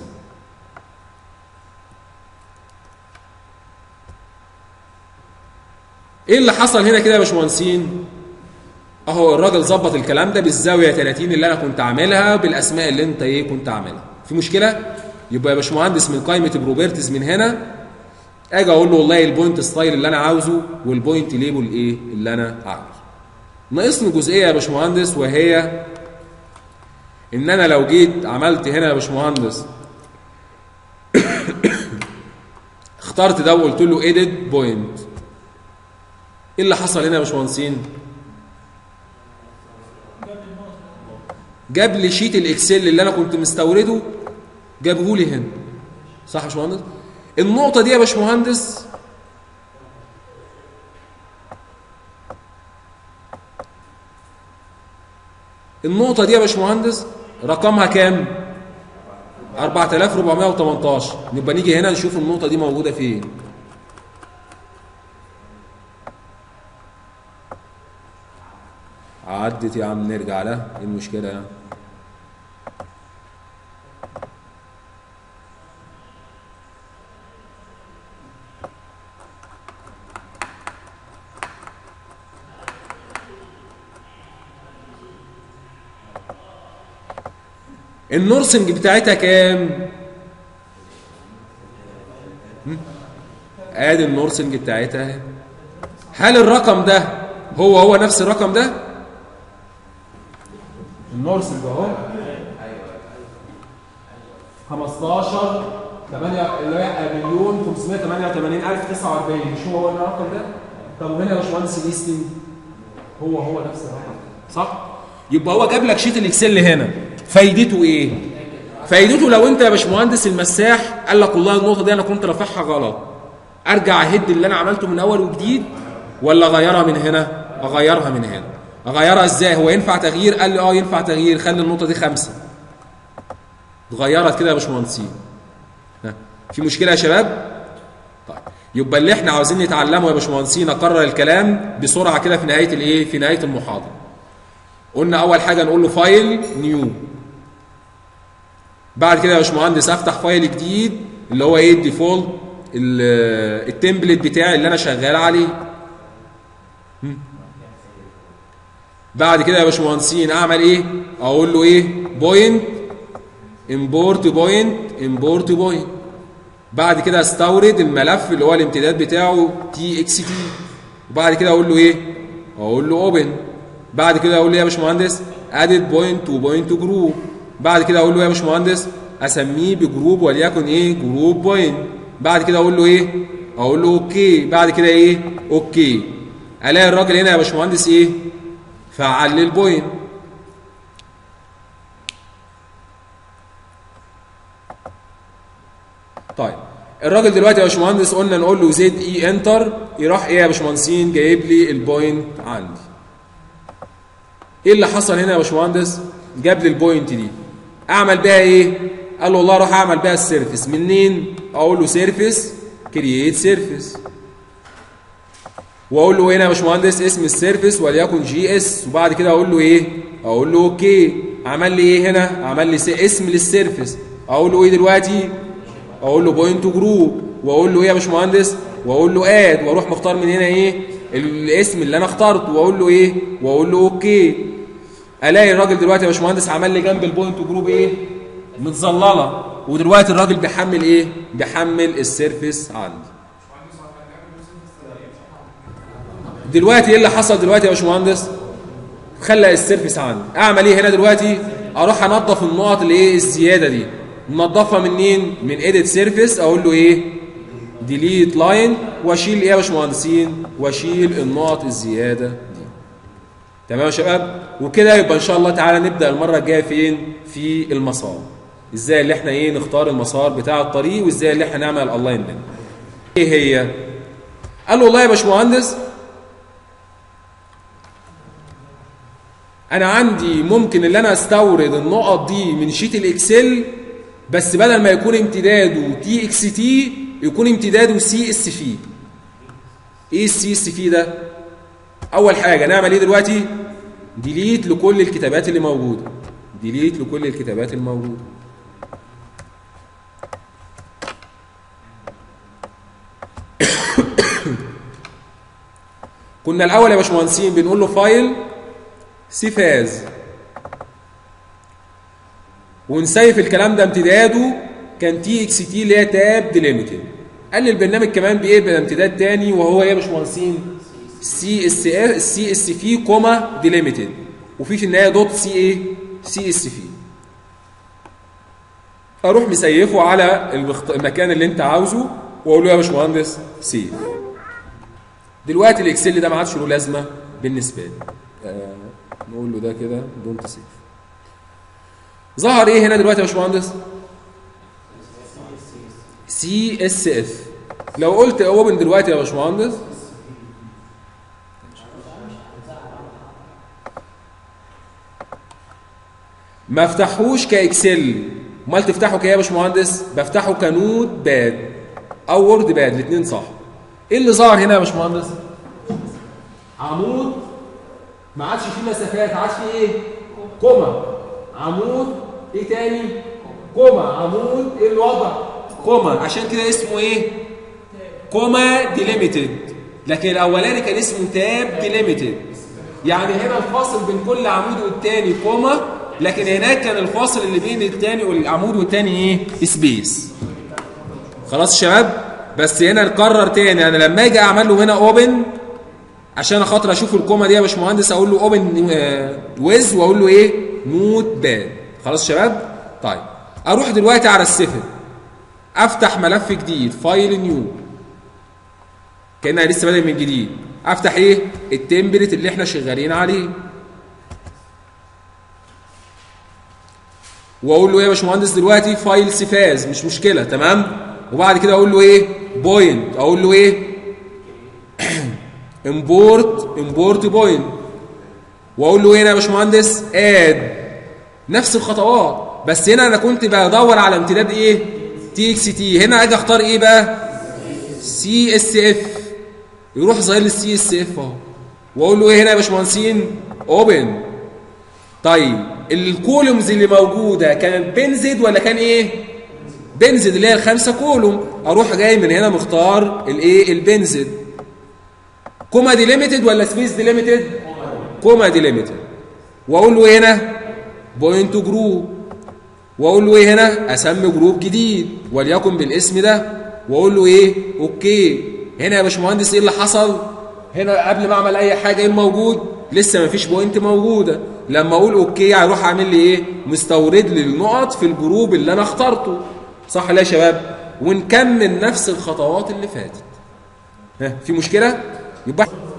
ايه اللي حصل هنا كده يا باشمهندسين اهو الراجل ظبط الكلام ده بالزاويه 30 اللي انا كنت عاملها بالاسماء اللي انت ايه كنت عاملها في مشكله يبقى يا باشمهندس من قائمه بروبرتيز من هنا اجي اقول له والله البوينت ستايل اللي انا عاوزه والبوينت ليبل ايه اللي انا عاوزه ناقصني جزئيه يا باشمهندس وهي ان انا لو جيت عملت هنا يا باشمهندس اخترت ده وقلت له ايديت بوينت ايه اللي حصل هنا يا باشمهندسين جاب لي شيت الاكسل اللي انا كنت مستورده جابه لي هنا صح يا باشمهندس النقطه دي يا باشمهندس النقطه دي يا باشمهندس رقمها كام 4418 نبقى نيجي هنا نشوف النقطه دي موجوده فين عدت يا عم نرجع لها ايه المشكله يعني النورسنج بتاعتها كام هم؟ ادي النورسنج بتاعتها اهي. هل الرقم ده هو هو نفس الرقم ده النورسنج اهو 15 8 اللي هي مليون 588049 مش هو هو الرقم ده؟ طب وهنا يا باشمهندس الايستنج هو هو نفس الرقم صح؟ يبقى هو جاب لك شيت الاكسل هنا فايدته ايه؟ فايدته لو انت يا باشمهندس المساح قال لك والله النقطه دي انا كنت رافعها غلط ارجع اهد اللي انا عملته من اول وجديد ولا اغيرها من هنا؟ اغيرها من هنا اغيرها ازاي؟ هو ينفع تغيير؟ قال لي اه ينفع تغيير خلي النقطه دي خمسه اتغيرت كده يا باشمهندسين ها، في مشكله يا شباب؟ طيب يبقى اللي احنا عاوزين نتعلمه يا باشمهندسين اكرر الكلام بسرعه كده في نهايه الايه؟ في نهايه المحاضره. قلنا اول حاجه نقول له فايل نيو. بعد كده يا باشمهندس افتح فايل جديد اللي هو ايه الديفولت ال- التمبلت بتاعي اللي انا شغال عليه. هم. بعد كده يا باشمهندسين اعمل ايه؟ اقول له ايه؟ بوينت امبورت بوينت امبورت بوينت بعد كده استورد الملف اللي هو الامتداد بتاعه تي اكس تي وبعد كده اقول له ايه اقول له اوبن بعد كده اقول له إيه يا باشمهندس ادد بوينت وبوينت جروب بعد كده اقول له إيه يا باشمهندس اسميه بجروب وليكن ايه جروب بوينت بعد كده اقول له ايه اقول له اوكي بعد كده ايه اوكي الاقي الراجل هنا يا باشمهندس ايه فعل لي البوينت طيب الراجل دلوقتي يا باشمهندس قلنا نقول له زد اي انتر يروح ايه يا باشمهندسين جايب لي البوينت عندي ايه اللي حصل هنا يا باشمهندس جاب لي البوينت دي اعمل بيها ايه قال له والله اروح اعمل بيها السيرفيس منين اقول له سيرفيس كرييت سيرفيس واقول له هنا يا باشمهندس اسم السيرفيس وليكن جي اس وبعد كده اقول له ايه اقول له اوكي عمل لي ايه هنا عمل لي سي- اسم للسيرفيس اقول له ايه دلوقتي اقول له بوينت جروب واقول له ايه يا باشمهندس واقول له اد واروح مختار من هنا ايه الاسم اللي انا اخترته واقول له ايه واقول له اوكي الاقي الراجل دلوقتي يا باشمهندس عمل لي جنب البوينت جروب ايه متظلله ودلوقتي الراجل بيحمل ايه بيحمل السيرفيس عندي دلوقتي ايه اللي حصل دلوقتي يا باشمهندس خلى السيرفيس عندي اعمل ايه هنا دلوقتي اروح انظف النقط اللي ايه الزياده دي ننظفها منين من اديت سيرفيس اقول له ايه ديليت لاين واشيل ايه يا باشمهندسين واشيل النقط الزياده دي تمام يا شباب وكده يبقى ان شاء الله تعالى نبدا المره الجايه فين في المسار ازاي اللي احنا ايه نختار المسار بتاع الطريق وازاي اللي احنا نعمل الاين لين ايه هي قال له والله يا باشمهندس انا عندي ممكن ان انا استورد النقط دي من شيت الاكسل بس بدل ما يكون امتداده تي اكس تي يكون امتداده سي اس في ايه السي اس في ده اول حاجه نعمل ايه دلوقتي ديليت لكل الكتابات اللي موجوده ديليت لكل الكتابات الموجوده كنا الاول يا باشمهندسين بنقول له فايل سيفاز ونسيف الكلام ده امتداده كان تي اكس تي اللي هي تاب ديليميتد قال لي البرنامج كمان بيقبل امتداد تاني وهو ايه يا باشمهندسين سي اس سي اس في كوما ديليميتد وفي في النهايه دوت سي ايه سي اس في اروح مسيفه على المخت... المكان اللي انت عاوزه واقول له يا باشمهندس سيف دلوقتي الاكسل ده ما عادش له لازمه بالنسبه لي آه نقول له ده كده دونت سيف ظهر ايه هنا دلوقتي يا باشمهندس سي اس اف لو قلت اوبن دلوقتي يا باشمهندس ما افتحوش كاكسل امال تفتحه كايه يا باشمهندس بفتحه كنود باد او وورد باد الاثنين صح ايه اللي ظهر هنا يا باشمهندس عمود ما عادش فيه مسافات عادش فيه ايه كوما عمود ايه تاني كوما عمود ايه الوضع كوما عشان كده اسمه ايه كوما ديليميتد لكن الاولاني كان اسمه تاب ديليميتد يعني هنا الفاصل بين كل عمود والتاني كوما لكن هناك كان الفاصل اللي بين التاني والعمود والتاني ايه سبيس خلاص يا شباب بس هنا نكرر تاني انا لما اجي اعمل له هنا اوبن عشان خاطر اشوف الكومه دي يا باشمهندس اقول له اوبن ويز واقول له ايه نوت باد خلاص يا شباب طيب اروح دلوقتي على السفن افتح ملف جديد فايل نيو كانها لسه بادئ من جديد افتح ايه التمبلت اللي احنا شغالين عليه واقول له ايه يا باشمهندس دلوقتي فايل سفاز مش مشكله تمام وبعد كده اقول له ايه بوينت اقول له ايه امبورت امبورت بوينت واقول له ايه هنا يا باشمهندس اد نفس الخطوات بس هنا انا كنت بدور على امتداد ايه تي اكس تي هنا اجي اختار ايه بقى سي اس اف يروح ظاهر لي السي اس اف اهو واقول له ايه هنا يا باشمهندسين اوبن طيب الكولومز اللي موجوده كانت بنزد ولا كان ايه بنزد اللي هي الخمسه كولوم اروح جاي من هنا مختار الايه البنزد كوما ديليميتد ولا سبيس ديليميتد كوما ديليميتد واقول له إيه هنا بوينت جروب واقول له ايه هنا اسمي جروب جديد وليكن بالاسم ده واقول له ايه اوكي هنا يا باشمهندس ايه اللي حصل هنا قبل ما اعمل اي حاجه ايه الموجود لسه ما فيش بوينت موجوده لما اقول اوكي هيروح اعمل لي ايه مستورد لي النقط في الجروب اللي انا اخترته صح لا يا شباب ونكمل نفس الخطوات اللي فاتت ها في مشكله يبقى